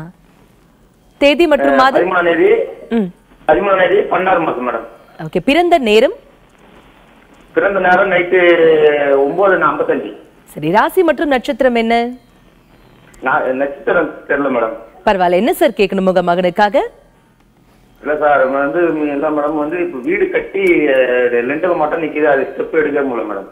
தேதி மற்றும் மாதம் பதிமூணாம் தேதி ம் பதிமூணாம் தேதி பன்னெண்டாம் மாசம் மேடம் ஓகே பிறந்த நேரம் பிறந்த நேரம் நைட்டு ஒன்பது ஐம்பத்தஞ்சு சரி ராசி மற்றும் நட்சத்திரம் என்ன நான் நட்சத்திரம் தெரியல மேடம் பரவாயில்ல என்ன சார் கேட்கணும் உங்க மகனுக்காக இல்ல சார் நம்ம வந்து இல்ல மேடம் வந்து இப்ப வீடு கட்டி லெண்டல் மட்டும் நிக்குது அது ஸ்டெப் எடுக்க முடியல மேடம்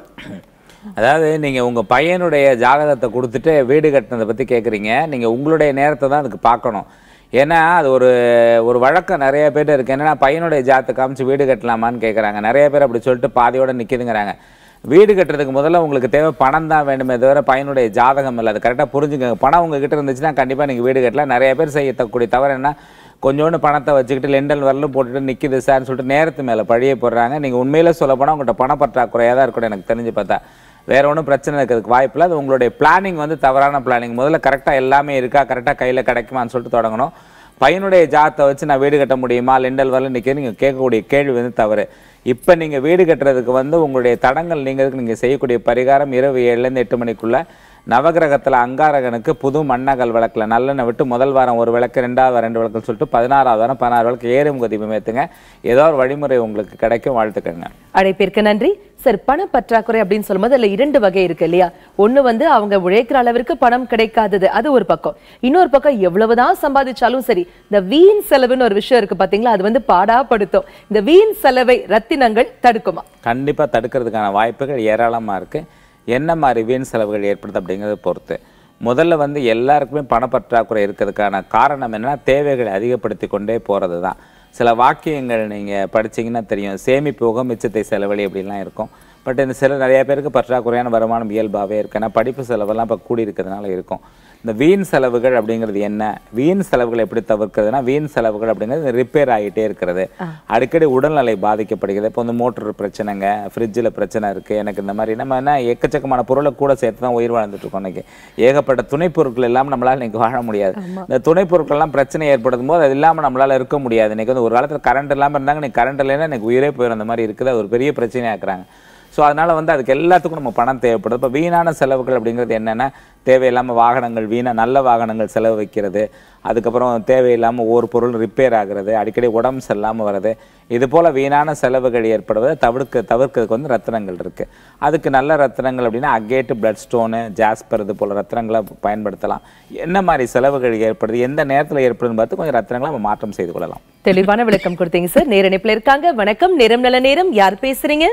அதாவது நீங்கள் உங்கள் பையனுடைய ஜாதகத்தை கொடுத்துட்டு வீடு கட்டினதை பற்றி கேட்குறீங்க நீங்கள் உங்களுடைய நேரத்தை தான் அதுக்கு பார்க்கணும் ஏன்னா அது ஒரு ஒரு வழக்கம் நிறைய பேர் இருக்கு என்னன்னா பையனுடைய ஜாதத்தை காமிச்சு வீடு கட்டலாமான்னு கேட்குறாங்க நிறைய பேர் அப்படி சொல்லிட்டு பாதியோட நிற்கிதுங்கிறாங்க வீடு கட்டுறதுக்கு முதல்ல உங்களுக்கு தேவை பணம் தான் வேண்டுமே தவிர பையனுடைய ஜாதகம் இல்லை அது கரெக்டாக புரிஞ்சுக்கங்க பணம் உங்ககிட்ட இருந்துச்சுன்னா கண்டிப்பாக நீங்கள் வீடு கட்டலாம் நிறைய பேர் செய்யக்கூடிய தவறு என்ன கொஞ்சோண்டு பணத்தை வச்சுக்கிட்டு லெண்டல் வரலும் போட்டுட்டு நிற்கிது சார்னு சொல்லிட்டு நேரத்து மேலே பழிய போடுறாங்க நீங்கள் உண்மையில சொல்ல போனால் உங்கள்கிட்ட பண பற்றாக்குறையாக தான் இருக்கணும் எனக்கு தெரிஞ்சு பார்த்தா வேற ஒன்றும் பிரச்சனை இருக்கிறதுக்கு வாய்ப்பு இல்லை அது உங்களுடைய பிளானிங் வந்து தவறான பிளானிங் முதல்ல கரெக்டாக எல்லாமே இருக்கா கரெக்டாக கையில் கிடைக்குமான்னு சொல்லிட்டு தொடங்கணும் பையனுடைய ஜாத்தை வச்சு நான் வீடு கட்ட முடியுமா லெண்டல் வரல நிற்க நீங்கள் கேட்கக்கூடிய கேள்வி வந்து தவறு இப்போ நீங்கள் வீடு கட்டுறதுக்கு வந்து உங்களுடைய தடங்கள் நீங்கிறதுக்கு நீங்கள் செய்யக்கூடிய பரிகாரம் இரவு ஏழுலேருந்து எட்டு மணிக்குள்ள நவகிரகத்தில் அங்காரகனுக்கு புது மண்ணகல் விளக்கில் நல்லெண்ணெய் விட்டு முதல் வாரம் ஒரு விளக்கு ரெண்டாவது வாரம் ரெண்டு விளக்குன்னு சொல்லிட்டு பதினாறாவது வாரம் பதினாறு விளக்கு ஏறுமுக தீபம் ஏற்றுங்க ஏதோ ஒரு வழிமுறை உங்களுக்கு கிடைக்கும் வாழ்த்துக்கங்க அழைப்பிற்கு நன்றி சார் பண பற்றாக்குறை அப்படின்னு சொல்லும்போது அதுல இரண்டு வகை இருக்கு இல்லையா ஒண்ணு வந்து அவங்க உழைக்கிற அளவிற்கு பணம் கிடைக்காதது அது ஒரு பக்கம் இன்னொரு பக்கம் எவ்வளவுதான் சம்பாதிச்சாலும் சரி இந்த வீண் செலவுன்னு ஒரு விஷயம் இருக்கு பாத்தீங்களா அது வந்து பாடாப்படுத்தும் இந்த வீண் செலவை ரத்தினங்கள் தடுக்குமா கண்டிப்பாக தடுக்கிறதுக்கான வாய்ப்புகள் ஏராளமாக இருக்குது என்ன மாதிரி வீண் செலவுகள் ஏற்படுது அப்படிங்கிறத பொறுத்து முதல்ல வந்து எல்லாருக்குமே பணப்பற்றாக்குறை இருக்கிறதுக்கான காரணம் என்னன்னா தேவைகளை அதிகப்படுத்தி கொண்டே போகிறது தான் சில வாக்கியங்கள் நீங்கள் படிச்சீங்கன்னா தெரியும் சேமிப்போக மிச்சத்தை செலவழி அப்படிலாம் இருக்கும் பட் இந்த சில நிறைய பேருக்கு பற்றாக்குறையான வருமானம் இயல்பாகவே இருக்கு ஏன்னா படிப்பு செலவெல்லாம் இப்போ கூடி இருக்கிறதுனால இருக்கும் இந்த வீண் செலவுகள் அப்படிங்கிறது என்ன வீண் செலவுகள் எப்படி தவிர்க்கிறதுனா வீண் செலவுகள் அப்படிங்கிறது ரிப்பேர் ஆகிட்டே இருக்கிறது அடிக்கடி உடல்நிலை பாதிக்கப்படுகிறது இப்போ வந்து மோட்டர் பிரச்சனைங்க ஃப்ரிட்ஜில் பிரச்சனை இருக்குது எனக்கு இந்த மாதிரி நம்ம என்ன எக்கச்சக்கமான பொருளை கூட சேர்த்து தான் உயிர் வாழ்ந்துட்டு இருக்கோம் இன்னைக்கு ஏகப்பட்ட துணை பொருட்கள் இல்லாமல் நம்மளால இன்னைக்கு வாழ முடியாது இந்த துணை பொருட்கள்லாம் பிரச்சனை ஏற்படுத்தும் போது அது இல்லாமல் நம்மளால இருக்க முடியாது இன்னைக்கு வந்து ஒரு காலத்தில் கரண்ட் இல்லாமல் இருந்தாங்க இன்னைக்கு கரண்ட் இல்லைன்னா எனக்கு உயிரே போயிடும் அந்த மாதிரி இருக்குது அது ஒரு பெரிய பிரச்சனையாக்குறாங்க ஸோ அதனால வந்து அதுக்கு எல்லாத்துக்கும் நம்ம பணம் தேவைப்படுது இப்போ வீணான செலவுகள் அப்படிங்கிறது என்னென்னா தேவையில்லாமல் வாகனங்கள் வீணா நல்ல வாகனங்கள் செலவு வைக்கிறது அதுக்கப்புறம் தேவையில்லாமல் ஒரு பொருள் ரிப்பேர் ஆகுறது அடிக்கடி உடம்பு சரியில்லாமல் வர்றது இது போல் வீணான செலவுகள் ஏற்படுவதை தவிர்க்க தவிர்க்கிறதுக்கு வந்து ரத்தினங்கள் இருக்குது அதுக்கு நல்ல ரத்தினங்கள் அப்படின்னா அகேட்டு பிளட் ஸ்டோனு ஜாஸ்பர் இது போல் ரத்தினங்களை பயன்படுத்தலாம் என்ன மாதிரி செலவுகள் ஏற்படுது எந்த நேரத்தில் ஏற்படுதுன்னு பார்த்து கொஞ்சம் ரத்தினங்களை நம்ம மாற்றம் செய்து கொள்ளலாம் தெளிவான விளக்கம் கொடுத்தீங்க சார் நேர இணைப்புல இருக்காங்க வணக்கம் நேரம் நல்ல நேரம் யார் பேசுறீங்க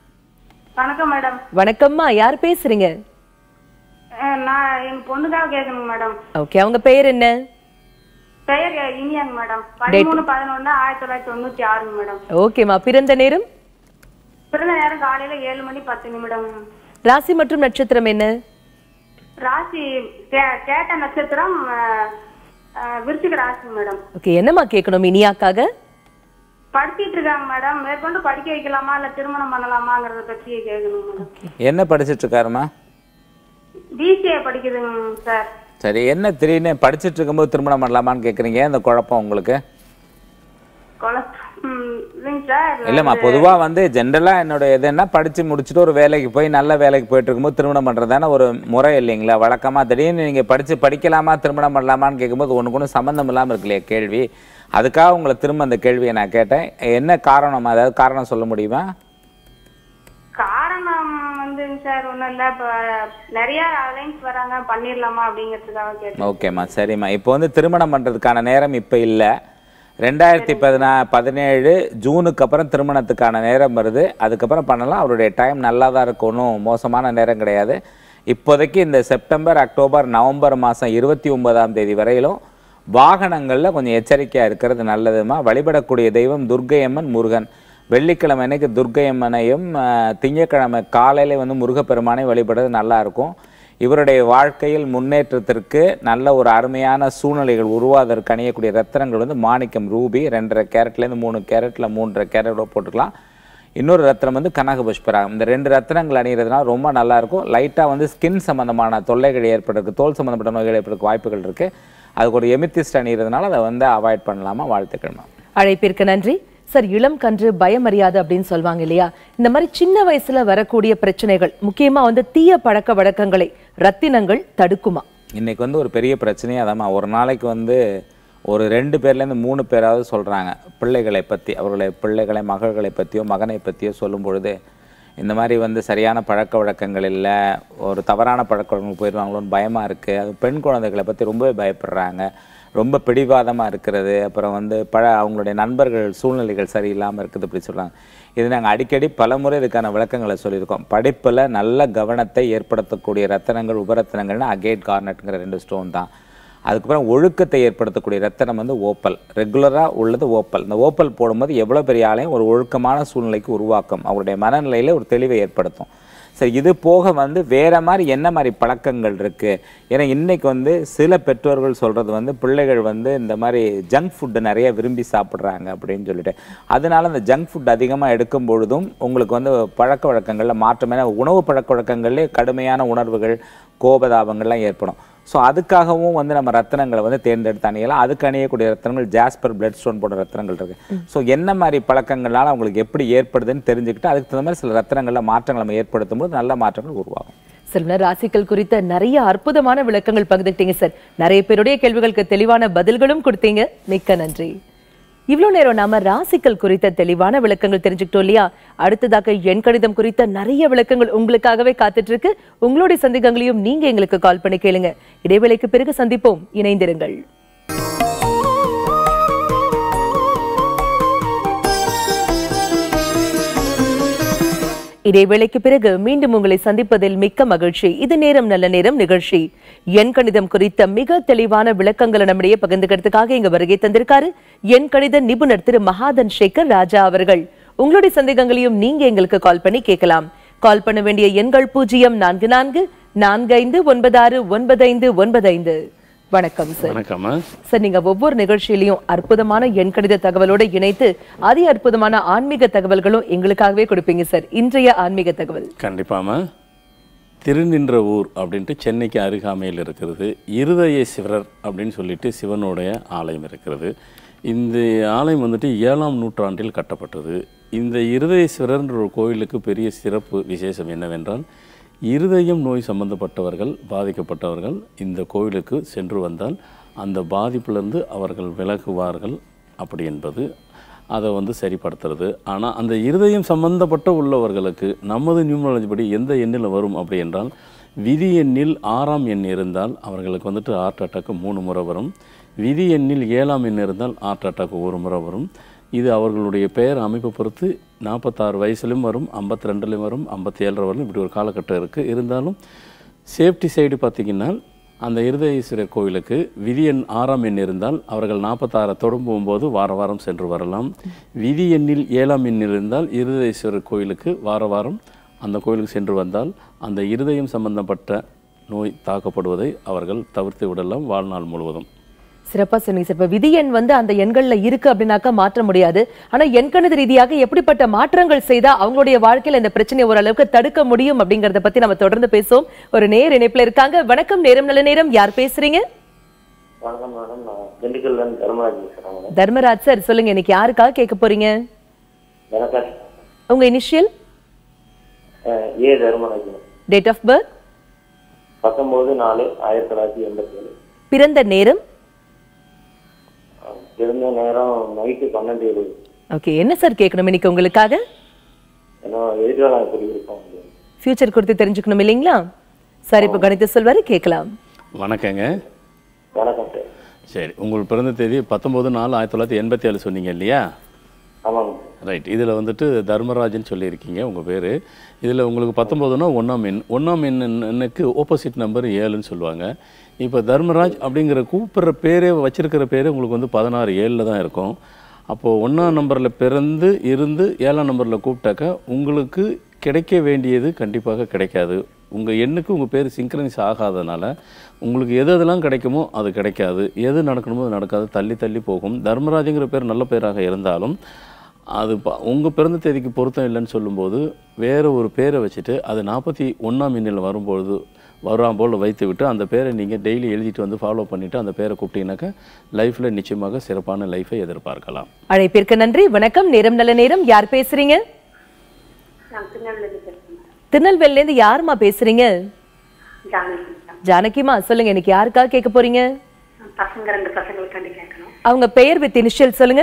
வணக்கம் மேடம் வணக்கம்மா யார் பேசுறீங்க அஹ் நான் எங்க பொண்ணுக்காக கேட்கணுங்க மேடம் ஓகே அவங்க பெயர் என்ன பெயர் இனியாங்க மேடம் பதிமூணு பதினொன்னு ஆயிரத்தி தொள்ளாயிரத்தி தொண்ணூத்தி ஆறுங்க மேடம் ஓகேம்மா பிறந்த நேரம் பிறந்த நேரம் காலையில ஏழு மணி பத்து நிமிடம் ராசி மற்றும் நட்சத்திரம் என்ன ராசி கே- கேட்ட நட்சத்திரம் அஹ், அஹ், விருச்சிக ராசி மேடம் ஓகே என்னம்மா கேட்கணும் இனியாக்காக படிச்சிட்டு இருக்காங்க மேடம் மேற்கொண்டு படிக்க வைக்கலாமா இல்ல திருமணம் பண்ணலாமாங்கிறத பத்தி கேட்கணும் மேடம் என்ன படிச்சிட்டு இருக்காருமா பிசிஏ படிக்குதுங்க சார் சரி என்ன திடீர்னு படிச்சிட்டு இருக்கும்போது திருமணம் பண்ணலாமான்னு கேட்குறீங்க அந்த குழப்பம் உங்களுக்கு குழப்பம் ம், இல்லைங்க சார் இல்லைம்மா பொதுவாக வந்து ஜென்ரலாக என்னோட எதுன்னா படித்து முடிச்சுட்டு ஒரு வேலைக்கு போய் நல்ல வேலைக்கு போயிட்டு இருக்கும்போது திருமணம் பண்ணுறது தானே ஒரு முறை இல்லைங்களா வழக்கமாக திடீர்னு நீங்கள் படித்து படிக்கலாமா திருமணம் பண்ணலாமான்னு கேட்கும்போது ஒன்றுக்கு ஒன்று சம்மந்தம் இல்லாமல் இருக்கு இல்லையா கேள்வி அதுக்காக உங்களை திரும்ப அந்த கேள்வியை நான் கேட்டேன் என்ன காரணம் அதாவது காரணம் சொல்ல முடியுமா காரணம் வந்துங்க சார் ஒண்ணும் இல்ல இப்ப நிறைய அலைன்ஸ் வராங்க பண்ணிடலாமா அப்படிங்கிறதுக்காக கேட்டேன் ஓகேம்மா சரிம்மா இப்போ வந்து திருமணம் பண்ணுறதுக்கான நேரம் இப்போ இல்லை ரெண்டாயிரத்தி பதினா பதினேழு ஜூனுக்கு அப்புறம் திருமணத்துக்கான நேரம் வருது அதுக்கப்புறம் பண்ணலாம் அவருடைய டைம் நல்லா தான் இருக்கும் ஒன்றும் மோசமான நேரம் கிடையாது இப்போதைக்கு இந்த செப்டம்பர் அக்டோபர் நவம்பர் மாதம் இருபத்தி ஒன்பதாம் தேதி வரையிலும் வாகனங்களில் கொஞ்சம் எச்சரிக்கையாக இருக்கிறது நல்லதுமா வழிபடக்கூடிய தெய்வம் துர்க்கையம்மன் முருகன் வெள்ளிக்கிழமை அன்னைக்கு துர்க்கையம்மனையும் அஹ், திங்கட்கிழமை காலையில வந்து முருகப்பெருமானை வழிபடுறது நல்லா இருக்கும் இவருடைய வாழ்க்கையில் முன்னேற்றத்திற்கு நல்ல ஒரு அருமையான சூழ்நிலைகள் உருவாவதற்கு அணியக்கூடிய ரத்தினங்கள் வந்து மாணிக்கம் ரூபி ரெண்டரை கேரட்லேருந்து மூணு கேரட்டில் மூன்றரை கேரட்டோட போட்டுக்கலாம் இன்னொரு ரத்தினம் வந்து கனக புஷ்பராகம் இந்த ரெண்டு ரத்தினங்கள் அணிகிறதுனால ரொம்ப நல்லா இருக்கும் லைட்டாக வந்து ஸ்கின் சம்பந்தமான தொல்லைகள் ஏற்படுறதுக்கு தோல் சம்பந்தப்பட்ட நோய்கள் ஏற்படுறதுக்கு வாய்ப்புகள் இருக்கு அதுக்கு ஒரு எமித்திஸ்ட் அணிகிறதுனால அதை வந்து அவாய்ட் பண்ணலாமா வாழ்த்துக்கள் மேம் அழைப்பிற்கு நன்றி சார் இளம் கன்று பயமறியாது அப்படின்னு சொல்லுவாங்க இல்லையா இந்த மாதிரி சின்ன வயசுல வரக்கூடிய பிரச்சனைகள் முக்கியமா வந்து தீய பழக்க வழக்கங்களை ரத்தினங்கள் தடுக்குமா இன்னைக்கு வந்து ஒரு பெரிய பிரச்சனையே அதாம்மா ஒரு நாளைக்கு வந்து ஒரு ரெண்டு பேர்லேருந்து மூணு பேராவது சொல்கிறாங்க பிள்ளைகளை பற்றி அவர்களை பிள்ளைகளை மகள்களை பற்றியோ மகனை பற்றியோ சொல்லும் பொழுது இந்த மாதிரி வந்து சரியான பழக்க வழக்கங்கள் இல்லை ஒரு தவறான பழக்க வழக்கங்கள் போயிடுவாங்களோன்னு பயமாக இருக்குது அது பெண் குழந்தைகளை பற்றி ரொம்பவே பயப்படுறாங்க ரொம்ப பிடிவாதமாக இருக்கிறது அப்புறம் வந்து பழ அவங்களுடைய நண்பர்கள் சூழ்நிலைகள் சரியில்லாமல் இருக்குது அப்படி சொல்கிறாங்க இது நாங்கள் அடிக்கடி பலமுறை இதுக்கான விளக்கங்களை சொல்லியிருக்கோம் படிப்பில் நல்ல கவனத்தை ஏற்படுத்தக்கூடிய ரத்தனங்கள் உபரத்தினங்கள்னு அகேட் கார்னட்டுங்கிற ரெண்டு ஸ்டோன் தான் அதுக்கப்புறம் ஒழுக்கத்தை ஏற்படுத்தக்கூடிய ரத்தனம் வந்து ஓப்பல் ரெகுலராக உள்ளது ஓப்பல் இந்த ஓப்பல் போடும்போது எவ்வளோ பெரிய ஆளையும் ஒரு ஒழுக்கமான சூழ்நிலைக்கு உருவாக்கும் அவருடைய மனநிலையில் ஒரு தெளிவை ஏற்படுத்தும் சரி இது போக வந்து வேற மாதிரி என்ன மாதிரி பழக்கங்கள் இருக்கு ஏன்னா இன்னைக்கு வந்து சில பெற்றோர்கள் சொல்றது வந்து பிள்ளைகள் வந்து இந்த மாதிரி ஜங்க் ஃபுட்டு நிறைய விரும்பி சாப்பிட்றாங்க அப்படின்னு சொல்லிட்டு அதனால அந்த ஜங்க் ஃபுட் அதிகமாக எடுக்கும் பொழுதும் உங்களுக்கு வந்து பழக்க வழக்கங்களில் மாற்றம் ஏன்னா உணவு பழக்க வழக்கங்கள்லேயே கடுமையான உணர்வுகள் கோபதாபங்கள்லாம் ஏற்படும் ஸோ அதுக்காகவும் வந்து நம்ம ரத்தினங்களை வந்து தேர்ந்தெடுத்து அணியலாம் அதுக்கு அணியக்கூடிய ரத்தினங்கள் ஜாஸ்பர் பிளட் ஸ்டோன் போன்ற ரத்தினங்கள் இருக்கு ஸோ என்ன மாதிரி பழக்கங்கள்னால அவங்களுக்கு எப்படி ஏற்படுதுன்னு தெரிஞ்சுக்கிட்டு அதுக்கு தகுந்த மாதிரி சில ரத்தினங்கள்ல மாற்றங்கள் நம்ம ஏற்படுத்தும் போது நல்ல மாற்றங்கள் உருவாகும் சில ராசிகள் குறித்த நிறைய அற்புதமான விளக்கங்கள் பகிர்ந்துக்கிட்டீங்க சார் நிறைய பேருடைய கேள்விகளுக்கு தெளிவான பதில்களும் கொடுத்தீங்க மிக்க நன்றி இவ்வளவு நேரம் நாம ராசிகள் குறித்த தெளிவான விளக்கங்கள் தெரிஞ்சுக்கிட்டோம் இல்லையா அடுத்ததாக எண் கணிதம் குறித்த நிறைய விளக்கங்கள் உங்களுக்காகவே காத்துட்டு இருக்கு உங்களுடைய சந்தேகங்களையும் நீங்க எங்களுக்கு கால் பண்ணி கேளுங்க இடைவேளைக்கு பிறகு சந்திப்போம் இணைந்திருங்கள் இடைவேளைக்கு பிறகு மீண்டும் உங்களை சந்திப்பதில் மிக்க மகிழ்ச்சி இது நேரம் நல்ல நேரம் நிகழ்ச்சி எண் கணிதம் குறித்த மிக தெளிவான விளக்கங்களை நம்மிடையே பகிர்ந்துக்கிறதுக்காக இங்க வருகை தந்திருக்காரு எண் கணித நிபுணர் திரு மகாதன் சேகர் ராஜா அவர்கள் உங்களுடைய சந்தேகங்களையும் நீங்க எங்களுக்கு கால் பண்ணி கேட்கலாம் கால் பண்ண வேண்டிய எண்கள் பூஜ்ஜியம் நான்கு நான்கு நான்கு ஐந்து ஒன்பது ஆறு ஒன்பது ஐந்து ஒன்பது ஐந்து வணக்கம் சார் வணக்கம்மா சார் நீங்க ஒவ்வொரு நிகழ்ச்சியிலையும் அற்புதமான எண் கணித தகவலோட இணைத்து அதி அற்புதமான ஆன்மீக தகவல்களும் எங்களுக்காகவே கொடுப்பீங்க சார் இன்றைய ஆன்மீக தகவல் கண்டிப்பாம்மா திருநின்ற ஊர் அப்படின்ட்டு சென்னைக்கு அருகாமையில் இருக்கிறது இருதயேஸ்வரர் அப்படின்னு சொல்லிட்டு சிவனுடைய ஆலயம் இருக்கிறது இந்த ஆலயம் வந்துட்டு ஏழாம் நூற்றாண்டில் கட்டப்பட்டது இந்த இருதயேஸ்வரர்ன்ற ஒரு கோயிலுக்கு பெரிய சிறப்பு விசேஷம் என்னவென்றால் இருதயம் நோய் சம்பந்தப்பட்டவர்கள் பாதிக்கப்பட்டவர்கள் இந்த கோயிலுக்கு சென்று வந்தால் அந்த பாதிப்பிலிருந்து அவர்கள் விலகுவார்கள் அப்படி என்பது அதை வந்து சரிப்படுத்துறது ஆனால் அந்த இருதயம் சம்பந்தப்பட்ட உள்ளவர்களுக்கு நமது நியூமராலஜி படி எந்த எண்ணில் வரும் அப்படி என்றால் விதி எண்ணில் ஆறாம் எண் இருந்தால் அவர்களுக்கு வந்துட்டு ஹார்ட் அட்டாக்கு மூணு முறை வரும் விதி எண்ணில் ஏழாம் எண் இருந்தால் ஹார்ட் அட்டாக்கு ஒரு முறை வரும் இது அவர்களுடைய பெயர் அமைப்பை பொறுத்து நாற்பத்தாறு வயசுலையும் வரும் ஐம்பத்தி ரெண்டுலையும் வரும் ஐம்பத்தி ஏழரை வரலும் இப்படி ஒரு காலகட்டம் இருக்குது இருந்தாலும் சேஃப்டி சைடு பார்த்திங்கன்னா அந்த இருதயேஸ்வரர் கோயிலுக்கு விதி எண் ஆறாம் எண் இருந்தால் அவர்கள் நாற்பத்தாறை தொடும் போகும்போது வார வாரம் சென்று வரலாம் விதி எண்ணில் ஏழாம் எண் இருந்தால் இருதயேஸ்வரர் கோயிலுக்கு வார வாரம் அந்த கோயிலுக்கு சென்று வந்தால் அந்த இருதயம் சம்பந்தப்பட்ட நோய் தாக்கப்படுவதை அவர்கள் தவிர்த்து விடலாம் வாழ்நாள் முழுவதும் சிறப்பா சொன்னீங்க சார் இப்ப விதி எண் வந்து அந்த எண்கள்ல இருக்கு அப்படின்னாக்கா மாற்ற முடியாது ஆனா எண்கணித ரீதியாக எப்படிப்பட்ட மாற்றங்கள் செய்தா அவங்களுடைய வாழ்க்கையில இந்த பிரச்சனையை ஓரளவுக்கு தடுக்க முடியும் அப்படிங்கறத பத்தி நம்ம தொடர்ந்து பேசுவோம் ஒரு நேர் இணைப்புல இருக்காங்க வணக்கம் நேரம் நல்ல நேரம் யார் பேசுறீங்க வணக்கம் மேடம் நான் திண்டுக்கல்ல இருந்து தர்மராஜ் பேசுறேன் மேடம் தர்மராஜ் சார் சொல்லுங்க இன்னைக்கு யாருக்காக கேட்க போறீங்க எனக்காக உங்க initial A Dharmaraj date of birth பத்தொன்பது நாலு ஆயிரத்தி தொள்ளாயிரத்தி எண்பத்தி ஏழு பிறந்த நேரம் இருந்த நேரம் நைட்டு பன்னெண்டு இருபது ஓகே என்ன சார் கேட்கணும் இன்னைக்கு உங்களுக்காக ஏன்னா எதிர்காலம் எப்படி இருக்கும் ஃபியூச்சர் குறித்து தெரிஞ்சுக்கணும் இல்லைங்களா சார் இப்போ கணித்து சொல்வாரு கேட்கலாம் வணக்கங்க வணக்கம் சார் சரி உங்கள் பிறந்த தேதி பத்தொம்போது நாலு ஆயிரத்தி தொள்ளாயிரத்தி எண்பத்தி ஏழு சொன்னீங்க இல்லையா ஆமாங்க ரைட் இதில் வந்துட்டு தர்மராஜன் சொல்லியிருக்கீங்க உங்கள் பேர் இதில் உங்களுக்கு பத்தொம்போதுனா ஒன்றாம் எண் ஒன்றாம் எண் எண்ணுக்கு ஆப்போசிட் நம்பர் ஏழுன்னு சொல்லுவாங்க இப்போ தர்மராஜ் அப்படிங்கிற கூப்பிடுற பேரே வச்சிருக்கிற பேரே உங்களுக்கு வந்து பதினாறு ஏழில் தான் இருக்கும் அப்போது ஒன்றாம் நம்பரில் பிறந்து இருந்து ஏழாம் நம்பரில் கூப்பிட்டாக்கா உங்களுக்கு கிடைக்க வேண்டியது கண்டிப்பாக கிடைக்காது உங்கள் எண்ணுக்கு உங்கள் பேர் சிங்க்ரனைஸ் ஆகாதனால உங்களுக்கு எது எதெல்லாம் கிடைக்குமோ அது கிடைக்காது எது நடக்கணுமோ அது நடக்காது தள்ளி தள்ளி போகும் தர்மராஜுங்கிற பேர் நல்ல பேராக இருந்தாலும் அது ப- உங்க பிறந்த தேதிக்கு பொருத்தம் இல்லைன்னு சொல்லும்போது வேற ஒரு பேரை வச்சுட்டு அது நாற்பத்தி ஒன்றாம் எண்ணில் வரும்பொழுது வராம் போல் வைத்து விட்டு அந்த பேரை நீங்கள் டெய்லி எழுதிட்டு வந்து ஃபாலோ பண்ணிவிட்டு அந்த பேரை கூப்பிட்டீங்கன்னாக்கா லைஃப்பில் நிச்சயமாக சிறப்பான லைஃபை எதிர்பார்க்கலாம் அழைப்பிற்கு நன்றி வணக்கம் நேரம் நல்ல நேரம் யார் பேசுறீங்க நான் திருநெல்வேலி பேசுறேன் திருநெல்வேலில இருந்து யாருமா பேசுறீங்க ஜானகி ஜானகிமா சொல்லுங்க இன்னைக்கு யாருக்காக கேட்க போறீங்க பசங்க ரெண்டு பசங்களுக்காண்டி கேட்கணும் அவங்க பெயர் வித் இனிஷியல் சொல்லுங்க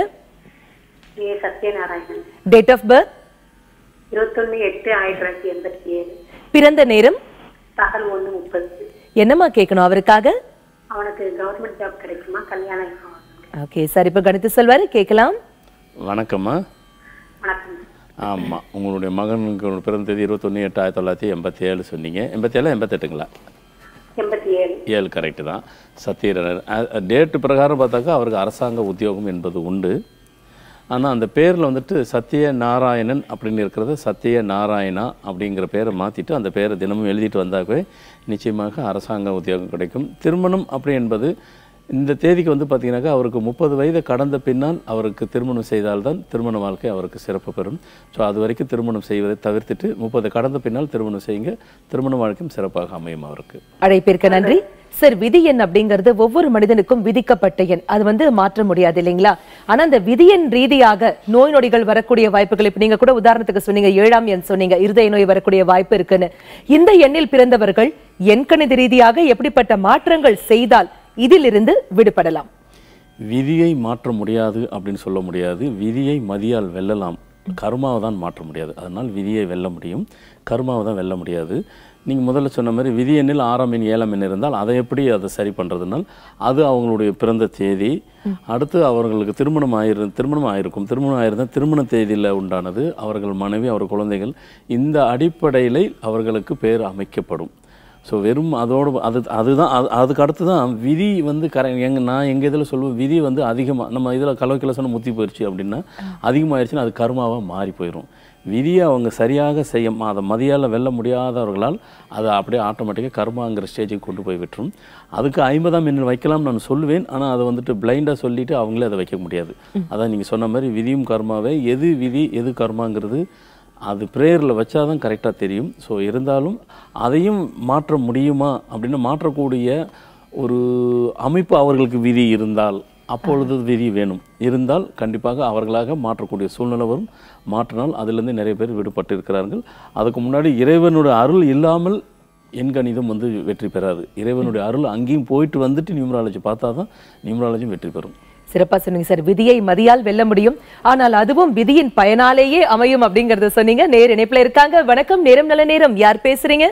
A Sathyanarayanan date of birth இருபத்தொன்னு எட்டு ஆயிரத்தி தொள்ளாயிரத்தி எண்பத்தி ஏழு பிறந்த நேரம் பகல் ஒண்ணு முப்பது என்னம்மா கேட்கணும் அவருக்காக அவனுக்கு கவர்மெண்ட் ஜாப் கிடைக்குமா கல்யாணம் எப்போ ஆகும்? ஓகே சார் இப்போ கணித்து சொல்வாரு கேட்கலாம் வணக்கம்மா வணக்கம் ஆமாம் உங்களுடைய மகனுக்கு ஒரு பிறந்த தேதி இருபத்தொன்று எட்டு ஆயிரத்தி தொள்ளாயிரத்தி எண்பத்தி ஏழு சொன்னீங்க எண்பத்தி ஏழு எண்பத்தெட்டுங்களா எண்பத்தி ஏழு ஏழு கரெக்டு தான் சத்யரனர் டேட்டு பிரகாரம் பார்த்தாக்கா அவருக்கு அரசாங்க உத்தியோகம் என்பது உண்டு ஆனால் அந்த பேரில் வந்துட்டு சத்ய நாராயணன் அப்படின்னு இருக்கிறது சத்ய நாராயணா அப்படிங்கிற பேரை மாற்றிட்டு அந்த பேரை தினமும் எழுதிட்டு வந்தாக்கவே நிச்சயமாக அரசாங்க உத்தியோகம் கிடைக்கும் திருமணம் அப்படி என்பது இந்த தேதிக்கு வந்து பார்த்தீங்கன்னாக்கா அவருக்கு முப்பது வயதை கடந்த பின்னால் அவருக்கு திருமணம் செய்தால்தான் திருமண வாழ்க்கை அவருக்கு சிறப்பு பெறும் ஸோ அது வரைக்கும் திருமணம் செய்வதை தவிர்த்துட்டு முப்பது கடந்த பின்னால் திருமணம் செய்யுங்க திருமண வாழ்க்கையும் சிறப்பாக அமையும் அவருக்கு அழைப்பிற்கு நன்றி சார் விதி எண் அப்படிங்கிறது ஒவ்வொரு மனிதனுக்கும் விதிக்கப்பட்ட எண் அது வந்து மாற்ற முடியாது இல்லைங்களா ஆனா அந்த விதி எண் ரீதியாக நோய் நொடிகள் வரக்கூடிய வாய்ப்புகள் இப்ப நீங்க கூட உதாரணத்துக்கு சொன்னீங்க ஏழாம் எண் சொன்னீங்க இருதய நோய் வரக்கூடிய வாய்ப்பு இருக்குன்னு இந்த எண்ணில் பிறந்தவர்கள் எண்கணித ரீதியாக எப்படிப்பட்ட மாற்றங்கள் செய்தால் இதிலிருந்து விடுபடலாம் விதியை மாற்ற முடியாது அப்படின்னு சொல்ல முடியாது விதியை மதியால் வெல்லலாம் கர்மாவை தான் மாற்ற முடியாது அதனால் விதியை வெல்ல முடியும் கர்மாவை தான் வெல்ல முடியாது நீங்கள் முதல்ல சொன்ன மாதிரி விதி எண்ணில் ஆறாம் எண் ஏழாம் எண் இருந்தால் அதை எப்படி அதை சரி பண்ணுறதுனால் அது அவங்களுடைய பிறந்த தேதி அடுத்து அவர்களுக்கு திருமணம் ஆயிரு திருமணம் ஆயிருக்கும் திருமணம் ஆயிருந்தால் திருமண தேதியில் உண்டானது அவர்கள் மனைவி அவர் குழந்தைகள் இந்த அடிப்படையில் அவர்களுக்கு பேர் அமைக்கப்படும் ஸோ வெறும் அதோடு அது அதுதான் அது அதுக்கு அடுத்து தான் விதி வந்து கர எங்க நான் எங்கள் இதில் சொல்லுவேன் விதி வந்து அதிகமாக நம்ம இதில் கலவைக்கில் சொன்ன முத்தி போயிடுச்சு அப்படின்னா அதிகமாகிடுச்சுன்னா அது கருமாவாக மாறி போயிடும் விதியை அவங்க சரியாக செய்ய ம- அதை மதியால் வெல்ல முடியாதவர்களால் அதை அப்படியே ஆட்டோமேட்டிக்காக கர்மாங்கிற ஸ்டேஜுக்கு கொண்டு போய் விட்டுரும் அதுக்கு ஐம்பதாம் எண்ணில் வைக்கலாம் நான் சொல்லுவேன் ஆனால் அதை வந்துட்டு பிளைண்டாக சொல்லிட்டு அவங்களே அதை வைக்க முடியாது அதான் நீங்கள் சொன்ன மாதிரி விதியும் கர்மாவே எது விதி எது கர்மாங்கிறது அது ப்ரேயரில் வச்சாதான் கரெக்டாக தெரியும் ஸோ இருந்தாலும் அதையும் மாற்ற முடியுமா அப்படின்னு மாற்றக்கூடிய ஒரு அமைப்பு அவர்களுக்கு விதி இருந்தால் அப்பொழுது விதி வேணும் இருந்தால் கண்டிப்பாக அவர்களாக மாற்றக்கூடிய சூழ்நிலை வரும் மாற்றினால் அதிலிருந்து நிறைய பேர் விடுபட்டு இருக்கிறார்கள் அதுக்கு முன்னாடி இறைவனுடைய அருள் இல்லாமல் எண்கணிதம் வந்து வெற்றி பெறாது இறைவனுடைய அருள் அங்கேயும் போயிட்டு வந்துட்டு நியூமராலஜி பார்த்தா தான் நியூமராலஜியும் வெற்றி பெறும் சிறப்பா சொன்னீங்க சார் விதியை மதியால் வெல்ல முடியும் ஆனால் அதுவும் விதியின் பயனாலேயே அமையும் அப்படிங்கறத சொன்னீங்க நேர் இணைப்புல இருக்காங்க வணக்கம் நேரம் நல்ல நேரம் யார் பேசுறீங்க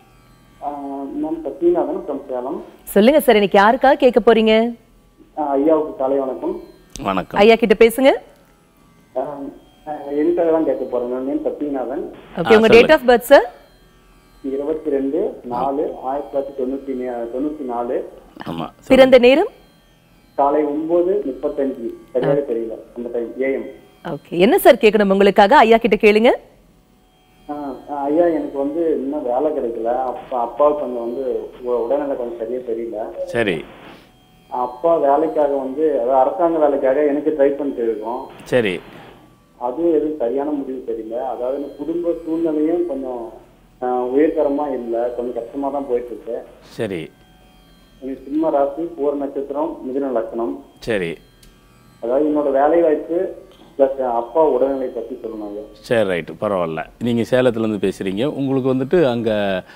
மேம் சத்யநாதன் from சேலம் சொல்லுங்க சார் இன்னைக்கு யாருக்காக கேட்க போறீங்க ஆஹ் ஐயாவுக்கு காலை வணக்கம் வணக்கம் ஐயா கிட்ட பேசுங்க ஆஹ் ஆஹ் என்கிட்ட தான் கேட்க போறேன் மேம் நேம் சத்யநாதன் ஓகே உங்க டேட் ஆஃப் பர்த் சார் இருபத்தி ரெண்டு நாலு ஆயிரத்தி தொள்ளாயிரத்தி தொண்ணூத்தி நே- தொண்ணூத்தி நாலு ஆமாம் பிறந்த நேரம் காலை ஒன்பது முப்பத்தஞ்சு சரியாக தெரியல அந்த டைம் ஏஎம் ஓகே என்ன சார் கேட்கணும் உங்களுக்காக ஐயா கிட்ட கேளுங்க ஐயா எனக்கு வந்து இன்னும் வேலை கிடைக்கல அப்பா அப்பாவுக்கு கொஞ்சம் வந்து உ- உடல்நிலை கொஞ்சம் சரியா தெரியல சரி அப்பா வேலைக்காக வந்து அதாவது அரசாங்க வேலைக்காக எனக்கு ட்ரை பண்ணிட்டு இருக்கோம் சரி அதுவும் எதுவும் சரியான முடிவு தெரியல அதாவது இந்த குடும்ப சூழ்நிலையும் கொஞ்சம் ஆஹ், உயர்தரமா இல்லை கொஞ்சம் கஷ்டமா தான் போயிட்டு இருக்கு சரி எனக்கு சிம்ம ராசி பூர நட்சத்திரம் மிதுன லக்னம் சரி அதாவது என்னோட வேலை வாய்ப்பு பிளஸ் அப்பா உடல்நிலை பத்தி சொல்லணும் ஐயா சரி ரைட்டு பரவாயில்ல நீங்கள் சேலத்துலேருந்து பேசுகிறீங்க உங்களுக்கு வந்துட்டு அங்கே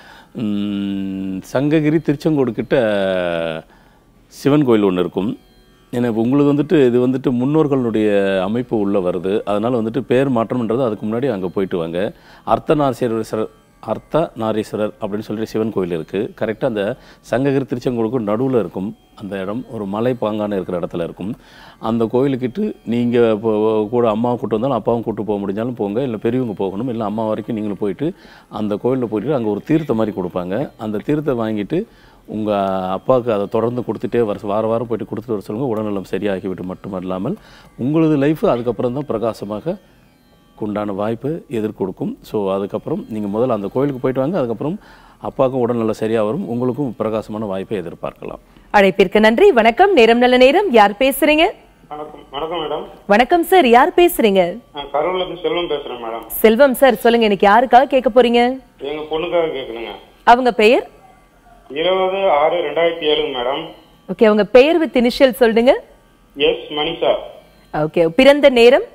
சங்ககிரி திருச்செங்கோடு கிட்ட சிவன் கோயில் ஒன்று இருக்கும் எனக்கு உங்களுக்கு வந்துட்டு இது வந்துட்டு முன்னோர்களுடைய அமைப்பு உள்ளே வருது அதனால் வந்துட்டு பேர் மாற்றம்ன்றது அதுக்கு முன்னாடி அங்கே போயிட்டு வாங்க அர்த்தநாரீஸ்வரர் அர்த்த நாரீஸ்வரர் அப்படின்னு சொல்லிட்டு சிவன் கோயில் இருக்குது கரெக்டாக அந்த சங்ககிரி திருச்செங்கோடுக்கும் நடுவில் இருக்கும் அந்த இடம் ஒரு மலை பாங்கான இருக்கிற இடத்துல இருக்கும் அந்த கோயிலுக்கிட்டு நீங்கள் இப்போ கூட அம்மாவை கூட்டு வந்தாலும் அப்பாவும் கூட்டு போக முடிஞ்சாலும் போங்க இல்லை பெரியவங்க போகணும் இல்லை அம்மா வரைக்கும் நீங்களும் போயிட்டு அந்த கோயிலில் போயிட்டு அங்கே ஒரு தீர்த்தம் மாதிரி கொடுப்பாங்க அந்த தீர்த்தம் வாங்கிட்டு உங்கள் அப்பாவுக்கு அதை தொடர்ந்து கொடுத்துட்டே வர வார வாரம் போயிட்டு கொடுத்துட்டு வர சொல்லுங்கள் உடல்நலம் சரியாகிவிட்டு மட்டுமல்லாமல் உங்களது லைஃப் அதுக்கப்புறம் தான் பிரகாசமாக உண்டான வாய்ப்பு எதிர்கொடுக்கும் ஸோ அதுக்கப்புறம் நீங்கள் முதல்ல அந்த கோயிலுக்கு போயிட்டு வாங்க அதுக்கப்புறம் அப்பாவுக்கும் உடல்நலம் சரியாக வரும் உங்களுக்கும் பிரகாசமான வாய்ப்பை எதிர்பார்க்கலாம் அழைப்பிற்கு நன்றி வணக்கம் நேரம் நல்ல நேரம் யார் பேசுறீங்க வணக்கம் வணக்கம் மேடம் வணக்கம் சார் யார் பேசுறீங்க நான் கரூர்ல இருந்து செல்வம் பேசுறேன் மேடம் செல்வம் சார் சொல்லுங்க இன்னைக்கு யாருக்காக கேட்க போறீங்க எங்க பொண்ணுக்காக கேட்கணுங்க அவங்க பெயர் இருபது ஆறு ரெண்டாயிரத்தி ஏழுங்க மேடம் ஓகே அவங்க பெயர் வித் இனிஷியல் சொல்லுங்க எஸ் மணிஷா ஓகே பிறந்த நேரம்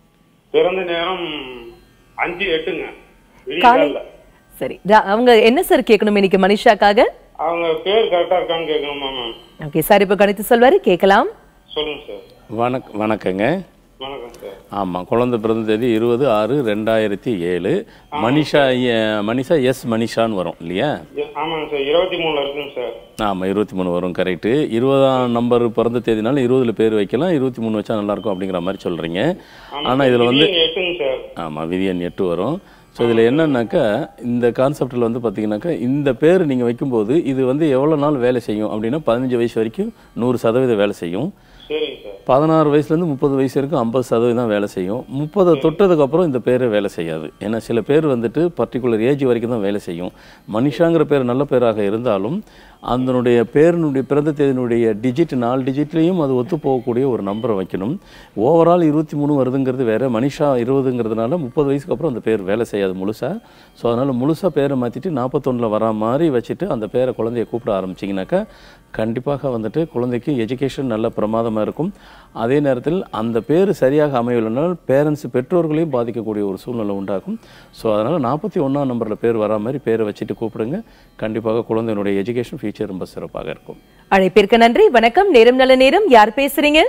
பிறந்த நேரம் அஞ்சு எட்டுங்க விடிய காலை காலைல. சரி ரா- அவங்க என்ன சார் கேட்கணும் இன்னைக்கு மனிஷாக்காக அவங்க பேர் கரெக்டா இருக்கான்னு கேட்கணுமா மேம் ஓகே சார் இப்போ கணித்து சொல்வாரு கேட்கலாம் சொல்லுங்க சார் வணக் வணக்கங்க வணக்கம் சார் ஆமாம் குழந்தை பிறந்த தேதி இருபது ஆறு ரெண்டாயிரத்தி ஏழு மனிஷா எ- மனிஷா எஸ் மனிஷான்னு வரும் இல்லையா எ- ஆமாங்க சார் இருபத்தி மூணுல இருக்குங்க சார் ஆமாம் இருபத்தி மூணு வரும் கரெக்டு இருபதாம் நம்பர் பிறந்த தேதினால இருபதுல பேர் வைக்கலாம் இருபத்தி மூணு வச்சா நல்லாயிருக்கும் அப்படிங்கிற மாதிரி சொல்கிறீங்க ஆனால் இதில் வந்து விடியன் எட்டுங்க சார் ஆமாம் விதியன் எட்டு வரும் ஸோ இதில் என்னன்னாக்கா இந்த கான்செப்டில் வந்து பார்த்தீங்கன்னாக்கா இந்த பேர் நீங்கள் வைக்கும்போது இது வந்து எவ்வளோ நாள் வேலை செய்யும் அப்படின்னா பதினஞ்சு வயசு வரைக்கும் நூறு சதவீதம் வேலை செய்யும் சரிங்க சார் பதினாறு வயசுலேருந்து முப்பது வயசு வரைக்கும் ஐம்பது சதவீதம் தான் வேலை செய்யும் முப்பதை தொட்டதுக்கப்புறம் இந்த பேர் வேலை செய்யாது ஏன்னா சில பேர் வந்துட்டு பர்டிகுலர் ஏஜ் வரைக்கும் தான் வேலை செய்யும் மனிஷாங்கிற பேர் நல்ல பேராக இருந்தாலும் அதனுடைய பேரினுடைய பிறந்த தேதியினுடைய டிஜிட் நாலு டிஜிட்லேயும் அது ஒத்து போகக்கூடிய ஒரு நம்பரை வைக்கணும் ஓவரால் இருபத்தி மூணு வருதுங்கிறது வேறு மனிஷா இருபதுங்கிறதுனால முப்பது வயசுக்கு அப்புறம் அந்த பேர் வேலை செய்யாது முழுசாக ஸோ அதனால் முழுசாக பேரை மாற்றிட்டு நாற்பத்தொன்னில் வரா மாதிரி வச்சுட்டு அந்த பேரை குழந்தைய கூப்பிட ஆரம்பிச்சிங்கனாக்கா கண்டிப்பாக வந்துட்டு குழந்தைக்கு எஜுகேஷன் நல்ல பிரமாதமாக இருக்கும் அதே நேரத்தில் அந்த பேர் சரியாக அமையவில்லைனால் பேரண்ட்ஸ் பெற்றோர்களையும் பாதிக்கக்கூடிய ஒரு சூழ்நிலை உண்டாகும் ஸோ அதனால் நாற்பத்தி ஒன்றாம் நம்பரில் பேர் வரா மாதிரி பேரை வச்சுட்டு கூப்பிடுங்க கண்டிப்பாக குழந்தையினுடைய எஜுகேஷன் ஃபியூச்சர் ரொம்ப சிறப்பாக இருக்கும் அழைப்பிற்கு நன்றி வணக்கம் நேரம் நல்ல நேரம் யார் பேசுறீங்க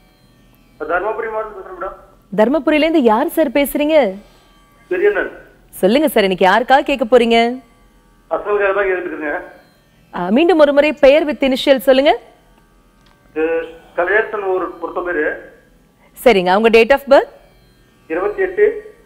தர்மபுரி மாவட்டம் பேசுறேன் மேடம் தர்மபுரியில இருந்து யார் சார் பேசுறீங்க பெரியண்ணன் சொல்லுங்க சார் இன்னைக்கு யாருக்காக கேட்க போறீங்க அசல்கார தான் கேட்டுருக்குங்க ஆ, மீண்டும் ஒரு முறை பெயர் வித் இனிஷியல் சொல்லுங்க கலையரசன் ஒரு பொறுத்த பேரு சரிங்க அவங்க டேட் ஆஃப் பர்த் இருபத்தி எட்டு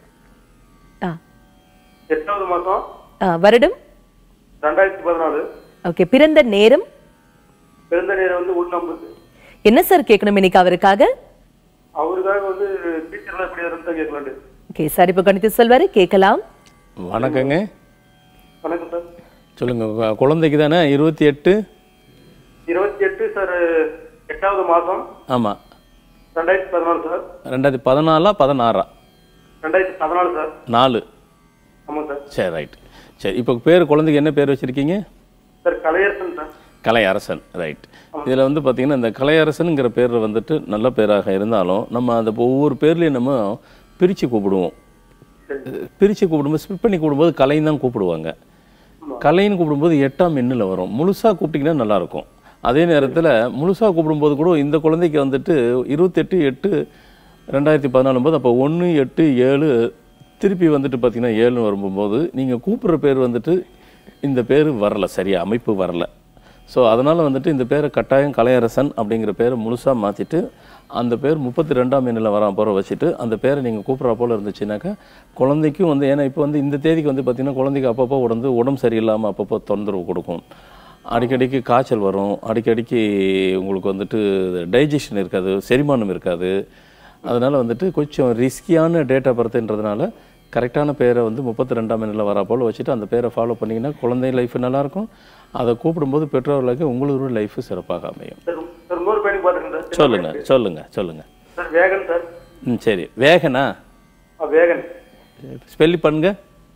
ஆ எட்டாவது மாசம் ஆ, வருடம் ரெண்டாயிரத்தி பதினாலு ஓகே பிறந்த நேரம் பிறந்த நேரம் வந்து ஒன்று ஐம்பது என்ன சார் கேட்கணும் இன்னைக்கு அவருக்காக அவருக்காக வந்து டீச்சர்லாம் எப்படி இருந்தா கேட்கலாண்டு ஓகே சார் இப்போ கணித்து சொல்வாரு கேட்கலாம் வணக்கங்க வணக்கம் சார் சொல்லுங்கள் குழந்தைக்கு தானே இருபத்தி எட்டு இருபத்தி எட்டு சார் எட்டாவது மாசம் ஆமாம் ரெண்டாயிரத்தி பதினாலு சார் ரெண்டாயிரத்தி பதினாலா பதினாறா ரெண்டாயிரத்தி பதினாலு சார் நாலு ஆமாம் சார் சரி ரைட் சரி இப்போ பேர் குழந்தைக்கு என்ன பேர் வச்சுருக்கீங்க sir Kalaiyarasan sir Kalaiyarasan right இதில் வந்து பார்த்தீங்கன்னா இந்த கலையரசனுங்கிற பேர் வந்துட்டு நல்ல பேராக இருந்தாலும் நம்ம அந்த ஒவ்வொரு பேர்லையும் நம்ம பிரித்து கூப்பிடுவோம் பிரித்து கூப்பிடும்போது ஸ்பிட் பண்ணி கூப்பிடும்போது கலைன்னு தான் கூப்பிடுவாங்க கலைன்னு கூப்பிடும்போது எட்டாம் எண்ணில் வரும் முழுசாக கூப்பிட்டிங்கன்னா நல்லாயிருக்கும் அதே நேரத்தில் முழுசாக கூப்பிடும்போது கூட இந்த குழந்தைக்கு வந்துட்டு இருபத்தெட்டு எட்டு ரெண்டாயிரத்தி பதினாலும் போது அப்போ ஒன்று எட்டு ஏழு திருப்பி வந்துட்டு பார்த்தீங்கன்னா ஏழுன்னு வரும்போது நீங்கள் கூப்பிட்ற பேர் வந்துட்டு இந்த பேர் வரல சரியா அமைப்பு வரல ஸோ அதனால் வந்துட்டு இந்த பேரை கட்டாயம் கலையரசன் அப்படிங்கிற பேரை முழுசாக மாற்றிட்டு அந்த பேர் முப்பத்தி ரெண்டாம் எண்ணில் வரா போகிற வச்சுட்டு அந்த பேரை நீங்கள் கூப்பிட்றா போல் இருந்துச்சுனாக்கா குழந்தைக்கும் வந்து ஏன்னா இப்போ வந்து இந்த தேதிக்கு வந்து பார்த்திங்கன்னா குழந்தைக்கு அப்பப்போ உடம்பு உடம்பு சரியில்லாமல் அப்பப்போ தொந்தரவு கொடுக்கும் அடிக்கடிக்கு காய்ச்சல் வரும் அடிக்கடிக்கு உங்களுக்கு வந்துட்டு டைஜஷன் இருக்காது செரிமானம் இருக்காது அதனால் வந்துட்டு கொஞ்சம் ரிஸ்கியான டேட்டா பர்த்ன்றதுனால கரெக்டான பேரை வந்து முப்பத்தி ரெண்டாம் எண்ணில் வரா போல் வச்சுட்டு அந்த பேரை ஃபாலோ பண்ணிங்கன்னா குழந்தை லைஃப் நல்லாயிருக்கும் அதை கூப்பிடும்போது பெற்றோர்களுக்கு உங்களோட லைஃப் சிறப்பாக அமையும் சார் சார் இன்னொரு பையனுக்கு பார்த்துருக்கேன் சார் சொல்லுங்கள் சொல்லுங்கள் சொல்லுங்கள் சார் வேகன் சார் ம் சரி வேகனா ஆ, வேகன் ஸ்பெல்லி பண்ணுங்க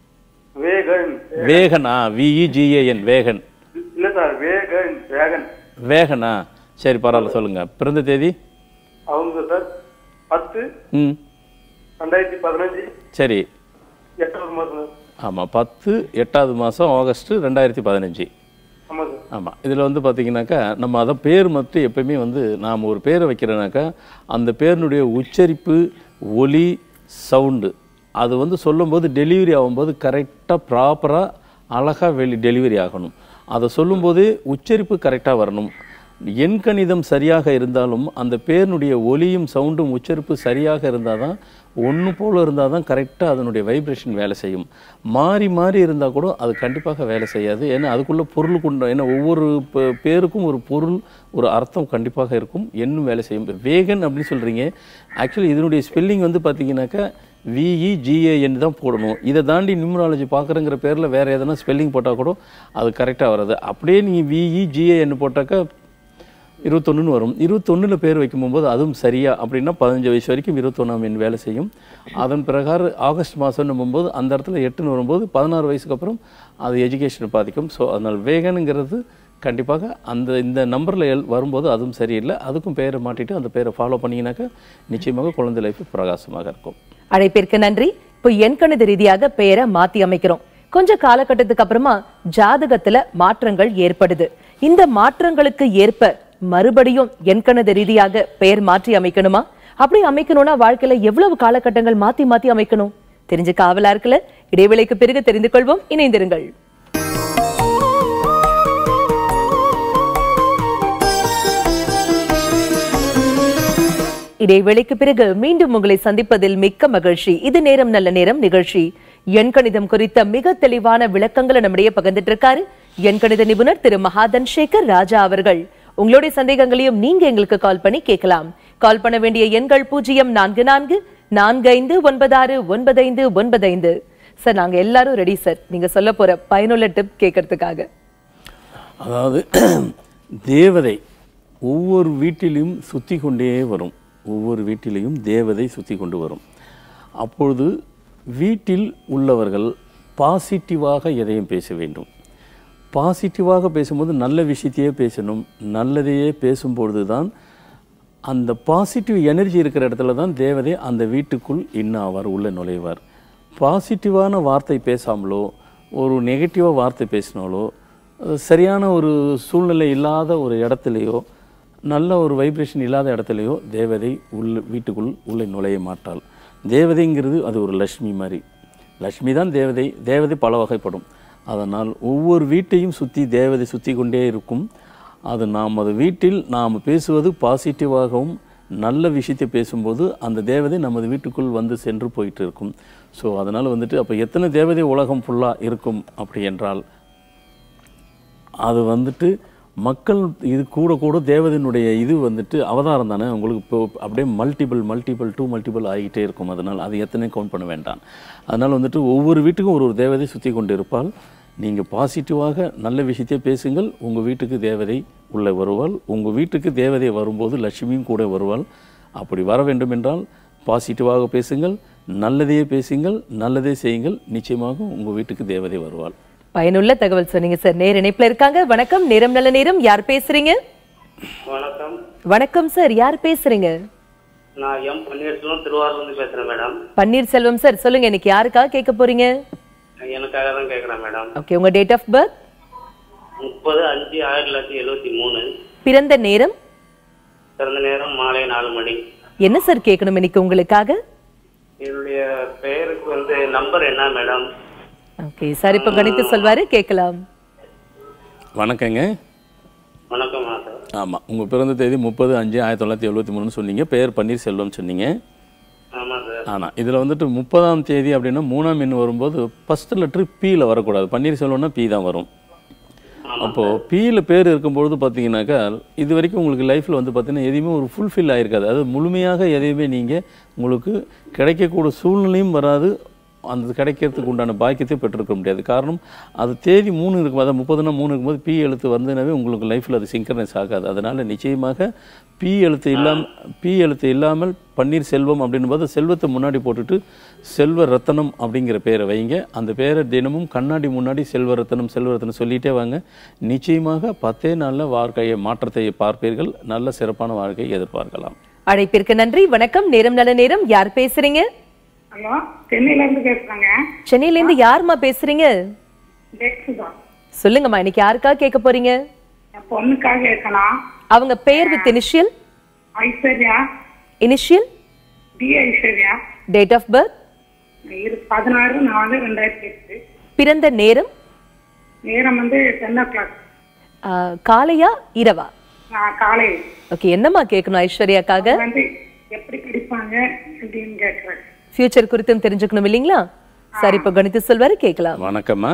வேகன் வேகனா விஇஜிஏஎன் வேகன் இல்ல சார் வேகன் வேகன் வேகனா சரி பரவாயில்ல சொல்லுங்கள் பிறந்த தேதி அவங்க சார் பத்து ம் ரெண்டாயிரத்தி பதினஞ்சு சரி எட்டாவது மாதம் சார் ஆமாம் பத்து எட்டாவது மாதம் ஆகஸ்ட் ரெண்டாயிரத்தி பதினஞ்சு ஆமா சார் ஆமாம் இதில் வந்து பார்த்தீங்கன்னாக்கா நம்ம அதை பேர் மட்டும் எப்பயுமே வந்து நாம் ஒரு பேரை வைக்கிறோன்னாக்கா அந்த பேரினுடைய உச்சரிப்பு ஒலி சவுண்டு அது வந்து சொல்லும்போது டெலிவரி ஆகும்போது கரெக்டாக ப்ராப்பராக அழகாக வெளி டெலிவரி ஆகணும் அதை சொல்லும்போது உச்சரிப்பு கரெக்டாக வரணும் எண்கணிதம் சரியாக இருந்தாலும் அந்த பேரினுடைய ஒலியும் சவுண்டும் உச்சரிப்பு சரியாக இருந்தால் தான் ஒன்று போல் இருந்தால் தான் கரெக்டாக அதனுடைய வைப்ரேஷன் வேலை செய்யும் மாறி மாறி இருந்தால் கூட அது கண்டிப்பாக வேலை செய்யாது ஏன்னா அதுக்குள்ளே பொருள் கொண்டு ஏன்னா ஒவ்வொரு பே- பேருக்கும் ஒரு பொருள் ஒரு அர்த்தம் கண்டிப்பாக இருக்கும் எண்ணும் வேலை செய்யும் வேகன் அப்படின்னு சொல்கிறீங்க ஆக்சுவலி இதனுடைய ஸ்பெல்லிங் வந்து பார்த்தீங்கன்னாக்கா விஇஜிஏஎன் தான் போடணும் இதை தாண்டி நியூமராலஜி பார்க்குறங்கிற பேரில் வேறு எதனா ஸ்பெல்லிங் போட்டால் கூட அது கரெக்டாக வராது அப்படியே நீங்கள் விஇஜிஏஎன் போட்டாக்கா இருபத்தொன்னுன்னு வரும் இருபத்தொன்னில் பேர் வைக்கும்போது அதுவும் சரியா அப்படின்னா பதினஞ்சு வயசு வரைக்கும் இருபத்தொன்னாம் எண் வேலை செய்யும் அதன் பிரகாரம் ஆகஸ்ட் மாதம் போது அந்த இடத்துல எட்டுன்னு வரும்போது பதினாறு வயசுக்கு அப்புறம் அது எஜுகேஷனை பாதிக்கும் ஸோ அதனால் வேகனுங்கிறது கண்டிப்பாக அந்த இந்த நம்பரில் எல் வரும்போது அதுவும் சரியில்லை அதுக்கும் பேரை மாட்டிட்டு அந்த பேரை ஃபாலோ பண்ணிங்கனாக்கா நிச்சயமாக குழந்தை லைஃப் பிரகாசமாக இருக்கும் அழைப்பிற்கு நன்றி இப்போ எண்கணித ரீதியாக பெயரை மாத்தி அமைக்கிறோம் கொஞ்ச காலகட்டத்துக்கு அப்புறமா ஜாதகத்துல மாற்றங்கள் ஏற்படுது இந்த மாற்றங்களுக்கு ஏற்ப மறுபடியும் எண்கணித ரீதியாக பெயர் மாற்றி அமைக்கணுமா அப்படி அமைக்கணும்னா வாழ்க்கையில எவ்வளவு காலகட்டங்கள் மாத்தி மாத்தி அமைக்கணும் தெரிஞ்ச காவலா இருக்குல்ல இடைவேளைக்கு பிறகு தெரிந்து கொள்வோம் இணைந்திருங்கள் இடைவேளைக்கு பிறகு மீண்டும் உங்களை சந்திப்பதில் மிக்க மகிழ்ச்சி இது நேரம் நல்ல நேரம் நிகழ்ச்சி எண்கணிதம் குறித்த மிக தெளிவான விளக்கங்களை நம்மிடையே பகிர்ந்துட்டு இருக்காரு எண்கணித நிபுணர் திரு மகாதன் சேகர் ராஜா அவர்கள் உங்களுடைய சந்தேகங்களையும் நீங்க எங்களுக்கு கால் பண்ணி கேட்கலாம் கால் பண்ண வேண்டிய எண்கள் பூஜ்ஜியம் நான்கு நான்கு நான்கு ஐந்து ஒன்பதாறு ஒன்பதைந்து ஒன்பதைந்து சார் நாங்க எல்லாரும் ரெடி சார் நீங்க சொல்ல போற பயனுள்ள டிப் கேட்கறதுக்காக அதாவது தேவதை ஒவ்வொரு வீட்டிலும் சுற்றி கொண்டே வரும் ஒவ்வொரு வீட்டிலையும் தேவதை சுற்றி கொண்டு வரும் அப்பொழுது வீட்டில் உள்ளவர்கள் பாசிட்டிவாக எதையும் பேச வேண்டும் பாசிட்டிவாக பேசும்போது நல்ல விஷயத்தையே பேசணும் நல்லதையே பேசும்பொழுது தான் அந்த பாசிட்டிவ் எனர்ஜி இருக்கிற இடத்துல தான் தேவதை அந்த வீட்டுக்குள் இன்னும் ஆவார் உள்ளே நுழைவார் பாசிட்டிவான வார்த்தை பேசாமலோ ஒரு நெகட்டிவாக வார்த்தை பேசினாலோ அது சரியான ஒரு சூழ்நிலை இல்லாத ஒரு இடத்துலையோ நல்ல ஒரு வைப்ரேஷன் இல்லாத இடத்துலையோ தேவதை உள்ள வீட்டுக்குள் உள்ளே நுழைய மாட்டாள் தேவதைங்கிறது அது ஒரு லக்ஷ்மி மாதிரி லக்ஷ்மி தான் தேவதை தேவதை பல வகைப்படும் அதனால் ஒவ்வொரு வீட்டையும் சுற்றி தேவதை சுற்றி கொண்டே இருக்கும் அது நாம் அது வீட்டில் நாம் பேசுவது பாசிட்டிவாகவும் நல்ல விஷயத்தை பேசும்போது அந்த தேவதை நமது வீட்டுக்குள் வந்து சென்று போயிட்டு இருக்கும் ஸோ அதனால் வந்துட்டு அப்போ எத்தனை தேவதை உலகம் ஃபுல்லாக இருக்கும் அப்படி என்றால் அது வந்துட்டு மக்கள் இது கூட கூட தேவதையினுடைய இது வந்துட்டு அவதாரம் தானே உங்களுக்கு இப்போ அப்படியே மல்டிபிள் மல்டிபிள் டூ மல்டிபிள் ஆகிட்டே இருக்கும் அதனால் அது எத்தனை கவுண்ட் பண்ண வேண்டாம் அதனால் வந்துட்டு ஒவ்வொரு வீட்டுக்கும் ஒரு ஒரு தேவதை சுற்றி கொண்டு இருப்பால் நீங்கள் பாசிட்டிவாக நல்ல விஷயத்தை பேசுங்கள் உங்கள் வீட்டுக்கு தேவதை உள்ளே வருவாள் உங்கள் வீட்டுக்கு தேவதை வரும்போது லட்சுமியும் கூட வருவாள் அப்படி வர வேண்டும் என்றால் பாசிட்டிவாக பேசுங்கள் நல்லதையே பேசுங்கள் நல்லதே செய்யுங்கள் நிச்சயமாக உங்கள் வீட்டுக்கு தேவதை வருவாள் பயனுள்ள தகவல் சொன்னீங்க சார் நேர் இணைப்புல இருக்காங்க வணக்கம் நேரம் நல்ல நேரம் யார் பேசுறீங்க வணக்கம் வணக்கம் சார் யார் பேசுறீங்க நான் எம் பன்னீர்செல்வம் திருவாரூர்லேருந்து பேசுறேன் மேடம் பன்னீர்செல்வம் சார் சொல்லுங்க இன்னைக்கு யாருக்காக கேட்க போறீங்க எனக்காக தான் கேட்குறேன் மேடம் ஓகே உங்க டேட் ஆஃப் பர்த் முப்பது அஞ்சு ஆயிரத்தி தொள்ளாயிரத்தி எழுபத்தி மூணு பிறந்த நேரம் பிறந்த நேரம் மாலை நாலு மணி என்ன சார் கேட்கணும் இன்னைக்கு உங்களுக்காக என்னுடைய பெயருக்கு வந்து நம்பர் என்ன மேடம் ஓகே சார் இப்ப கணித்து சொல்வாரு கேட்கலாம் வணக்கங்க வணக்கம் சார் ஆமாம் உங்கள் பிறந்த தேதி முப்பது அஞ்சு ஆயிரத்தி தொள்ளாயிரத்தி எழுபத்தி மூணுன்னு சொன்னீங்க பெயர் பன்னீர்செல்வம் சொன்னீங்க ஆமாம் சார் ஆனால் இதில் வந்துட்டு முப்பதாம் தேதி அப்படின்னா மூணாம் எண் வரும்போது ஃபஸ்ட் லெட்ரு பியில் வரக்கூடாது பன்னீர்செல்வம்னா பி தான் வரும் அப்போது பியில் பேர் இருக்கும்பொழுது பார்த்தீங்கன்னாக்கா இது வரைக்கும் உங்களுக்கு லைஃப்பில் வந்து பார்த்தீங்கன்னா எதையுமே ஒரு ஃபுல்ஃபில் ஆகிருக்காது அதாவது முழுமையாக எதையுமே நீங்கள் உங்களுக்கு கிடைக்கக்கூடிய சூழ்நிலையும் வராது அந்த கிடைக்கிறதுக்கு உண்டான பாக்கியத்தை பெற்றிருக்க முடியாது காரணம் அது தேதி மூணு இருக்கும் அதாவது முப்பதுனா மூணு இருக்கும்போது பி எழுத்து வந்ததுனாவே உங்களுக்கு லைஃப்பில் அது சிங்க்ரனைஸ் ஆகாது அதனால் நிச்சயமாக பி எழுத்து இல்லாமல் பி எழுத்து இல்லாமல் பன்னீர் செல்வம் அப்படின்னும் போது செல்வத்தை முன்னாடி போட்டுட்டு செல்வ ரத்தனம் அப்படிங்கிற பேரை வைங்க அந்த பேரை தினமும் கண்ணாடி முன்னாடி செல்வ ரத்தனம் செல்வ ரத்தனம் சொல்லிட்டே வாங்க நிச்சயமாக பத்தே நாளில் வாழ்க்கையை மாற்றத்தை பார்ப்பீர்கள் நல்ல சிறப்பான வாழ்க்கையை எதிர்பார்க்கலாம் அழைப்பிற்கு நன்றி வணக்கம் நேரம் நல்ல நேரம் யார் பேசுறீங்க ஹலோ சென்னையில இருந்து பேசுறாங்க சென்னையில இருந்து யாருமா பேசுறீங்க ஜெயசுதா சொல்லுங்கம்மா இன்னைக்கு யாருக்கா கேட்க போறீங்க என் பொண்ணுக்காக இருக்கணும் அவங்க பெயர் with initial Aishwarya initial D Aishwarya date of birth இரு பதினாறு நாலு ரெண்டாயிரத்தி எட்டு பிறந்த நேரம் நேரம் வந்து டென் ஓ கிளாக் ஆ, காலையா இரவா காலை ஓகே என்னம்மா கேட்கணும் ஐஸ்வர்யாக்காக வந்து எப்படி படிப்பாங்க அப்படின்னு கேட்கறேன் ஃபியூச்சர் குறித்தும் தெரிஞ்சுக்கணும் இல்லைங்களா சரி இப்போ கணித்து சொல்வாரு கேட்கலாம் வணக்கம்மா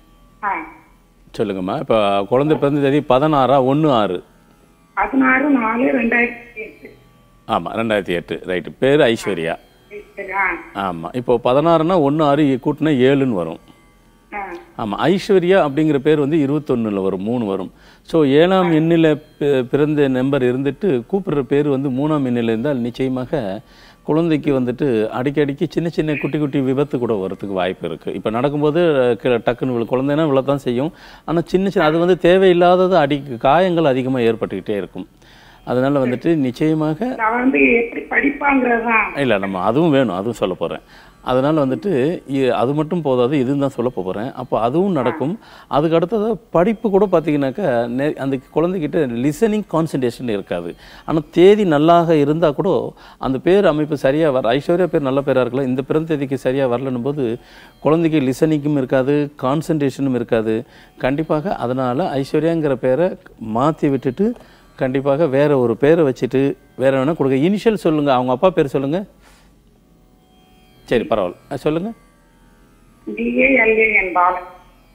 ஆ சொல்லுங்கம்மா இப்போ குழந்தை பிறந்த தேதி பதினாறா ஒன்று ஆறு பதினாறு நாலு ரெண்டாயிரத்தி எட்டு ஆமாம் ரெண்டாயிரத்தி எட்டு ரைட்டு பேர் ஐஸ்வர்யா ஐஸ்வர்யா ஆமாம் இப்போ பதினாறுனா ஒன்று ஆறு கூட்டினா ஏழுன்னு வரும் ஆ ஆமாம் ஐஸ்வர்யா அப்படிங்கிற பேர் வந்து இருபத்தொன்னில் வரும் மூணு வரும் ஸோ ஏழாம் எண்ணில் பி- பிறந்த நம்பர் இருந்துட்டு கூப்பிடுற பேர் வந்து மூணாம் எண்ணில் இருந்தால் நிச்சயமாக குழந்தைக்கு வந்துட்டு அடிக்கடிக்கு சின்ன சின்ன குட்டி குட்டி விபத்து கூட வரதுக்கு வாய்ப்பு இருக்குது இப்போ நடக்கும்போது அஹ், கீழே டக்குன்னு விழு குழந்தைனா விழத்தான் செய்யும் ஆனால் சின்ன சின்ன அது வந்து தேவையில்லாதது அடி காயங்கள் அதிகமாக ஏற்பட்டுக்கிட்டே இருக்கும் அதனால் வந்துட்டு நிச்சயமாக அவ வந்து எப்படி படிப்பாங்கிறதுதான் இல்லை நம்ம அதுவும் வேணும் அதுவும் சொல்ல போகிறேன் அதனால் வந்துட்டு இ- அது மட்டும் போதாது இதுவும் தான் சொல்ல போகிறேன் அப்போ அதுவும் நடக்கும் அதுக்கு அடுத்தது படிப்பு கூட பார்த்தீங்கன்னாக்கா நெ அந்த குழந்தைகிட்ட லிசனிங் கான்சன்ட்ரேஷன் இருக்காது ஆனால் தேதி நல்லாக இருந்தால் கூட அந்த பேர் அமைப்பு சரியாக வர ஐஸ்வர்யா பேர் நல்ல பேராக இருக்கலாம் இந்த பிறந்த தேதிக்கு சரியாக வரலன்னும் போது குழந்தைக்கு லிசனிங்கும் இருக்காது கான்சன்ட்ரேஷனும் இருக்காது கண்டிப்பாக அதனால் ஐஸ்வர்யாங்கிற பேரை மாற்றி விட்டுட்டு கண்டிப்பாக வேற ஒரு பேரை வச்சுட்டு வேற வேணா கொடுங்க இனிஷியல் சொல்லுங்க அவங்க அப்பா பேர் சொல்லுங்க சரி பரவாயில்ல அஹ் சொல்லுங்க D A L A N Balan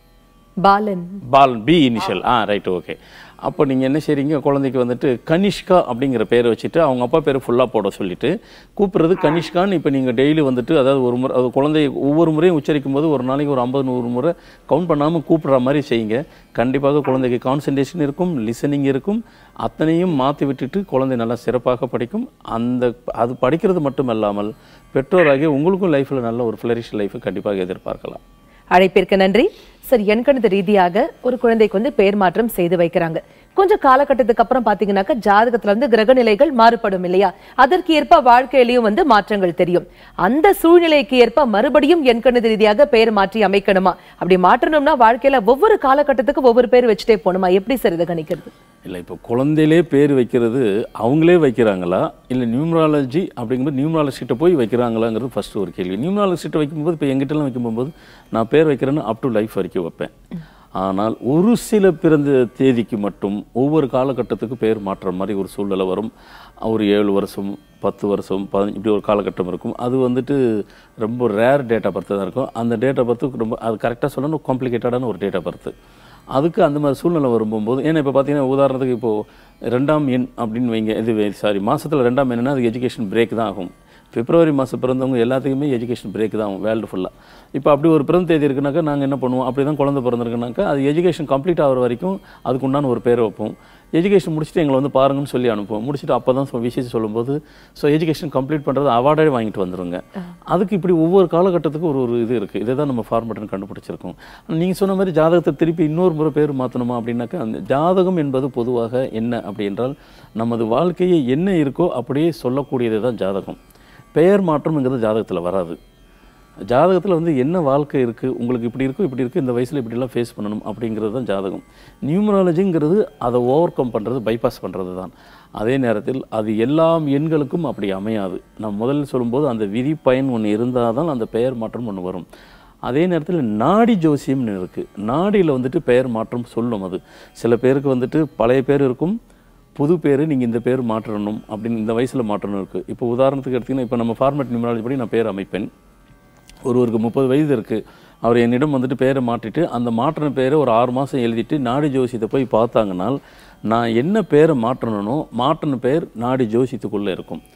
Balan ball B initial ஆ ரைட் ஓகே அப்போ நீங்கள் என்ன செய்றீங்க குழந்தைக்கு வந்துட்டு கனிஷ்கா அப்படிங்கிற பேரை வச்சுட்டு அவங்க அப்பா பேர் ஃபுல்லாக போட சொல்லிட்டு கூப்பிடுறது கனிஷ்கான்னு இப்போ நீங்கள் டெய்லி வந்துட்டு அதாவது ஒரு முறை அது குழந்தை ஒவ்வொரு முறையும் உச்சரிக்கும் போது ஒரு நாளைக்கு ஒரு ஐம்பது நூறு முறை கவுண்ட் பண்ணாமல் கூப்பிடுற மாதிரி செய்யுங்க கண்டிப்பாக குழந்தைக்கு கான்சன்ட்ரேஷன் இருக்கும் லிசனிங் இருக்கும் அத்தனையும் மாற்றி விட்டுட்டு குழந்தை நல்லா சிறப்பாக படிக்கும் அந்த அது படிக்கிறது மட்டும் இல்லாமல் பெற்றோராகிய உங்களுக்கும் லைஃப்பில் நல்ல ஒரு ஃப்ளரிஷ் லைஃபை கண்டிப்பாக எதிர்பார்க்கலாம் அழைப்பிற்கு நன்றி சார் எண்கணித ரீதியாக ஒரு குழந்தைக்கு வந்து பெயர் மாற்றம் செய்து வைக்கிறாங்க கொஞ்சம் காலகட்டத்துக்கு அப்புறம் பாத்தீங்கன்னாக்கா ஜாதகத்துல வந்து கிரக நிலைகள் மாறுபடும் இல்லையா அதற்கு ஏற்ப வாழ்க்கையிலயும் வந்து மாற்றங்கள் தெரியும் அந்த சூழ்நிலைக்கு ஏற்ப மறுபடியும் எண்கணித ரீதியாக பெயர் மாற்றி அமைக்கணுமா அப்படி மாற்றணும்னா வாழ்க்கையில ஒவ்வொரு காலகட்டத்துக்கு ஒவ்வொரு பேர் வச்சுட்டே போகணுமா எப்படி சார் இதை கணிக்கிறது இல்லை இப்போ குழந்தையிலே பேர் வைக்கிறது அவங்களே வைக்கிறாங்களா இல்லை நியூமராலஜி அப்படிங்கும்போது நியூமராலஜிட்ட போய் வைக்கிறாங்களாங்கிறது ஃபர்ஸ்ட் ஒரு கேள்வி நியூமராலஜிட்ட வைக்கும்போது இப்போ எங்கிட்டலாம் வைக்கும்போது நான் பேர் வைக்கிறேன்னு அப் டு லைஃப் வரைக்கும் வைப்பேன் ஆனால் ஒரு சில பிறந்த தேதிக்கு மட்டும் ஒவ்வொரு காலகட்டத்துக்கு பேர் மாற்றுற மாதிரி ஒரு சூழ்நிலை வரும் ஒரு ஏழு வருஷம் பத்து வருஷம் பதினஞ்சு இப்படி ஒரு காலகட்டம் இருக்கும் அது வந்துட்டு ரொம்ப ரேர் டேட் ஆஃப் பர்த் தான் இருக்கும் அந்த டேட் ஆஃப் பர்த்துக்கு ரொம்ப அது கரெக்டாக சொல்லணும் காம்ப்ளிகேட்டடான ஒரு டேட் ஆஃப் பர்த் அதுக்கு அந்த மாதிரி சூழ்நிலை வரும்போது ஏன்னா இப்போ பார்த்தீங்கன்னா உதாரணத்துக்கு இப்போது ரெண்டாம் எண் அப்படின்னு வைங்க இது சாரி மாசத்துல ரெண்டாம் எண்ணுன்னா அது எஜுகேஷன் பிரேக் தான் ஆகும் பிப்ரவரி மாதம் பிறந்தவங்க எல்லாத்துக்குமே எஜுகேஷன் பிரேக் தான் ஆகும் வேர்ல்டு ஃபுல்லாக இப்போ அப்படி ஒரு பிறந்த தேதி இருக்குனாக்கா நாங்கள் என்ன பண்ணுவோம் அப்படி தான் குழந்தை பிறந்திருக்குனாக்கா அது எஜுகேஷன் கம்ப்ளீட் ஆகிற வரைக்கும் அதுக்கு உண்டான ஒரு பேரை வைப்போம் எஜுகேஷன் முடிச்சுட்டு எங்களை வந்து பாருங்கன்னு சொல்லி அனுப்புவோம் முடிச்சுட்டு அப்போ தான் விஷயத்தை சொல்லும்போது ஸோ எஜுகேஷன் கம்ப்ளீட் பண்ணுறது அவார்டே வாங்கிட்டு வந்துருங்க அதுக்கு இப்படி ஒவ்வொரு காலகட்டத்துக்கும் ஒரு ஒரு இது இருக்குது இதை தான் நம்ம ஃபார்மேட்னு கண்டுபிடிச்சிருக்கோம் நீங்கள் சொன்ன மாதிரி ஜாதகத்தை திருப்பி இன்னொரு முறை பேர் மாற்றணுமா அப்படின்னாக்கா அந்த ஜாதகம் என்பது பொதுவாக என்ன அப்படி என்றால் நமது வாழ்க்கையை என்ன இருக்கோ அப்படியே சொல்லக்கூடியது தான் ஜாதகம் பெயர் மாற்றம்ங்கிறது ஜாதகத்தில் வராது ஜாதகத்தில் வந்து என்ன வாழ்க்கை இருக்குது உங்களுக்கு இப்படி இருக்கும் இப்படி இருக்குது இந்த வயசில் இப்படிலாம் ஃபேஸ் பண்ணணும் அப்படிங்கிறது தான் ஜாதகம் நியூமராலஜிங்கிறது அதை ஓவர் கம் பண்ணுறது பைபாஸ் பண்ணுறது தான் அதே நேரத்தில் அது எல்லாம் எண்களுக்கும் அப்படி அமையாது நான் முதல்ல சொல்லும்போது அந்த விதி பயன் ஒன்று இருந்தால் தான் அந்த பெயர் மாற்றம் ஒன்று வரும் அதே நேரத்தில் நாடி ஜோசியம்னு இருக்குது நாடியில் வந்துட்டு பெயர் மாற்றம் சொல்லும் அது சில பேருக்கு வந்துட்டு பழைய பேர் இருக்கும் புது பேர் நீங்கள் இந்த பேர் மாற்றணும் அப்படின்னு இந்த வயசில் மாற்றணும் இருக்குது இப்போ உதாரணத்துக்கு எடுத்திங்கன்னா இப்போ நம்ம ஃபார்மேட் நியூமராலஜி படி நான் பேர் அமைப்பேன் ஒருவருக்கு முப்பது வயது இருக்குது அவர் என்னிடம் வந்துட்டு பேரை மாற்றிட்டு அந்த மாற்றின பேரை ஒரு ஆறு மாதம் எழுதிட்டு நாடி ஜோசியத்தை போய் பார்த்தாங்கனால் நான் என்ன பேரை மாற்றணுனோ மாற்றின பேர் நாடி ஜோசியத்துக்குள்ளே இருக்கும்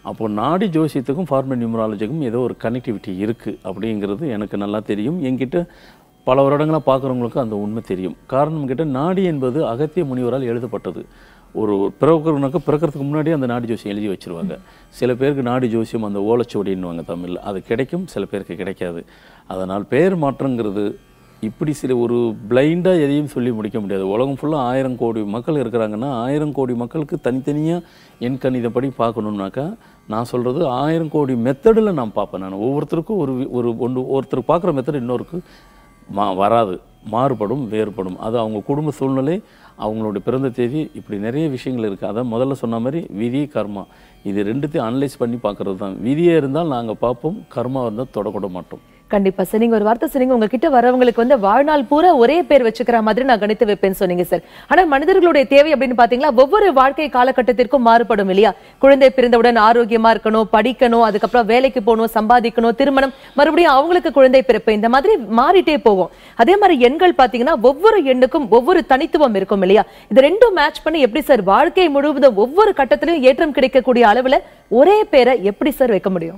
அப்போ நாடி ஜோசியத்துக்கும் ஃபார்மல் நியூமராலஜிக்கும் ஏதோ ஒரு கனெக்டிவிட்டி இருக்குது அப்படிங்கிறது எனக்கு நல்லா தெரியும் என்கிட்ட பல வருடங்களாக பார்க்குறவங்களுக்கு அந்த உண்மை தெரியும் காரணம் கேட்டால் நாடி என்பது அகத்திய முனிவரால் எழுதப்பட்டது ஒரு பிறக்கிறவனுக்கு பிறக்கிறதுக்கு முன்னாடி அந்த நாடி ஜோசியம் எழுதி வச்சிருவாங்க சில பேருக்கு நாடி ஜோசியம் அந்த ஓலைச்சுவடின்னுவாங்க தமிழில் அது கிடைக்கும் சில பேருக்கு கிடைக்காது அதனால் பெயர் மாற்றங்கிறது இப்படி சில ஒரு பிளைண்டாக எதையும் சொல்லி முடிக்க முடியாது உலகம் ஃபுல்லாக ஆயிரம் கோடி மக்கள் இருக்கிறாங்கன்னா ஆயிரம் கோடி மக்களுக்கு தனித்தனியாக என் கணிதப்படி பார்க்கணுன்னாக்கா நான் சொல்கிறது ஆயிரம் கோடி மெத்தடில் நான் பார்ப்பேன் நான் ஒவ்வொருத்தருக்கும் ஒரு வி- ஒரு ஒன்று ஒருத்தர் பார்க்குற மெத்தட் இன்னொருக்கு மா வராது மாறுபடும் வேறுபடும் அது அவங்க குடும்ப சூழ்நிலை அவங்களோட பிறந்த தேதி இப்படி நிறைய விஷயங்கள் இருக்குது அதான் முதல்ல சொன்ன மாதிரி விதி கர்மா இது ரெண்டுத்தையும் அனலைஸ் பண்ணி பார்க்கறது தான் விதியே இருந்தால் நாங்கள் பார்ப்போம் கர்மா இருந்தால் தொடக்கூட மாட்டோம் கண்டிப்பா சார் நீங்க ஒரு வார்த்தை சொன்னீங்க உங்ககிட்ட வரவங்களுக்கு வந்து வாழ்நாள் பூரா ஒரே பேர் வச்சுக்கிற மாதிரி நான் கணித்து வைப்பேன்னு சொன்னீங்க சார் ஆனா மனிதர்களுடைய தேவை அப்படின்னு பாத்தீங்களா ஒவ்வொரு வாழ்க்கை காலகட்டத்திற்கும் மாறுபடும் இல்லையா குழந்தை பிறந்தவுடன் ஆரோக்கியமா இருக்கணும் படிக்கணும் அதுக்கப்புறம் வேலைக்கு போகணும் சம்பாதிக்கணும் திருமணம் மறுபடியும் அவங்களுக்கு குழந்தை பிறப்பு இந்த மாதிரி மாறிட்டே போகும் அதே மாதிரி எண்கள் பாத்தீங்கன்னா ஒவ்வொரு எண்ணுக்கும் ஒவ்வொரு தனித்துவம் இருக்கும் இல்லையா இது ரெண்டும் மேட்ச் பண்ணி எப்படி சார் வாழ்க்கை முழுவதும் ஒவ்வொரு கட்டத்திலும் ஏற்றம் கிடைக்கக்கூடிய அளவுல ஒரே பேரை எப்படி சார் வைக்க முடியும்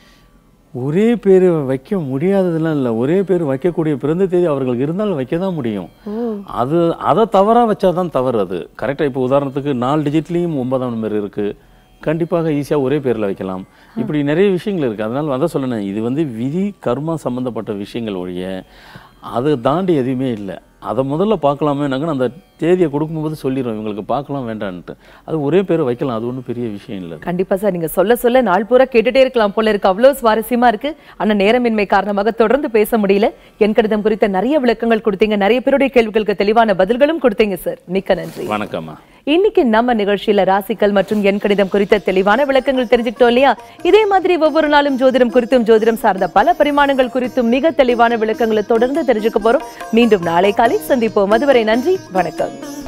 ஒரே பேர் வைக்க முடியாததெல்லாம் இல்லை ஒரே பேர் வைக்கக்கூடிய பிறந்த தேதி அவர்களுக்கு இருந்தாலும் வைக்க தான் முடியும் அது அதை தவறாக வச்சா தான் தவறு அது கரெக்டாக இப்போ உதாரணத்துக்கு நாலு டிஜிட்லேயும் ஒன்பதாம் நம்பர் இருக்குது கண்டிப்பாக ஈஸியாக ஒரே பேரில் வைக்கலாம் இப்படி நிறைய விஷயங்கள் இருக்குது அதனால் அதான் சொல்லணும் இது வந்து விதி கர்மா சம்மந்தப்பட்ட விஷயங்கள் ஒழிய அதை தாண்டி எதுவுமே இல்லை அதை முதல்ல பார்க்கலாமே நாங்கள் அந்த தேதியை கொடுக்கும்போது சொல்லிடுவோம் இவங்களுக்கு பார்க்கலாம் வேண்டான்ட்டு அது ஒரே பேர் வைக்கலாம் அது ஒன்றும் பெரிய விஷயம் இல்லை கண்டிப்பா சார் நீங்க சொல்ல சொல்ல நாள் பூரா கேட்டுட்டே இருக்கலாம் போல இருக்கு அவ்வளவு சுவாரஸ்யமா இருக்கு ஆனா நேரமின்மை காரணமாக தொடர்ந்து பேச முடியல என் கடிதம் குறித்த நிறைய விளக்கங்கள் கொடுத்தீங்க நிறைய பேருடைய கேள்விகளுக்கு தெளிவான பதில்களும் கொடுத்தீங்க சார் மிக்க நன்றி வணக்கம்மா இன்னைக்கு நம்ம நிகழ்ச்சியில ராசிக்கல் மற்றும் என் கணிதம் குறித்த தெளிவான விளக்கங்கள் தெரிஞ்சுக்கிட்டோம் இல்லையா இதே மாதிரி ஒவ்வொரு நாளும் ஜோதிடம் குறித்தும் ஜோதிடம் சார்ந்த பல பரிமாணங்கள் குறித்தும் மிக தெளிவான விளக்கங்களை தொடர்ந்து தெரிஞ்சுக்க போறோம் மீண்டும் நாளை காலை சந்திப்போம் அதுவரை நன்றி வணக்கம்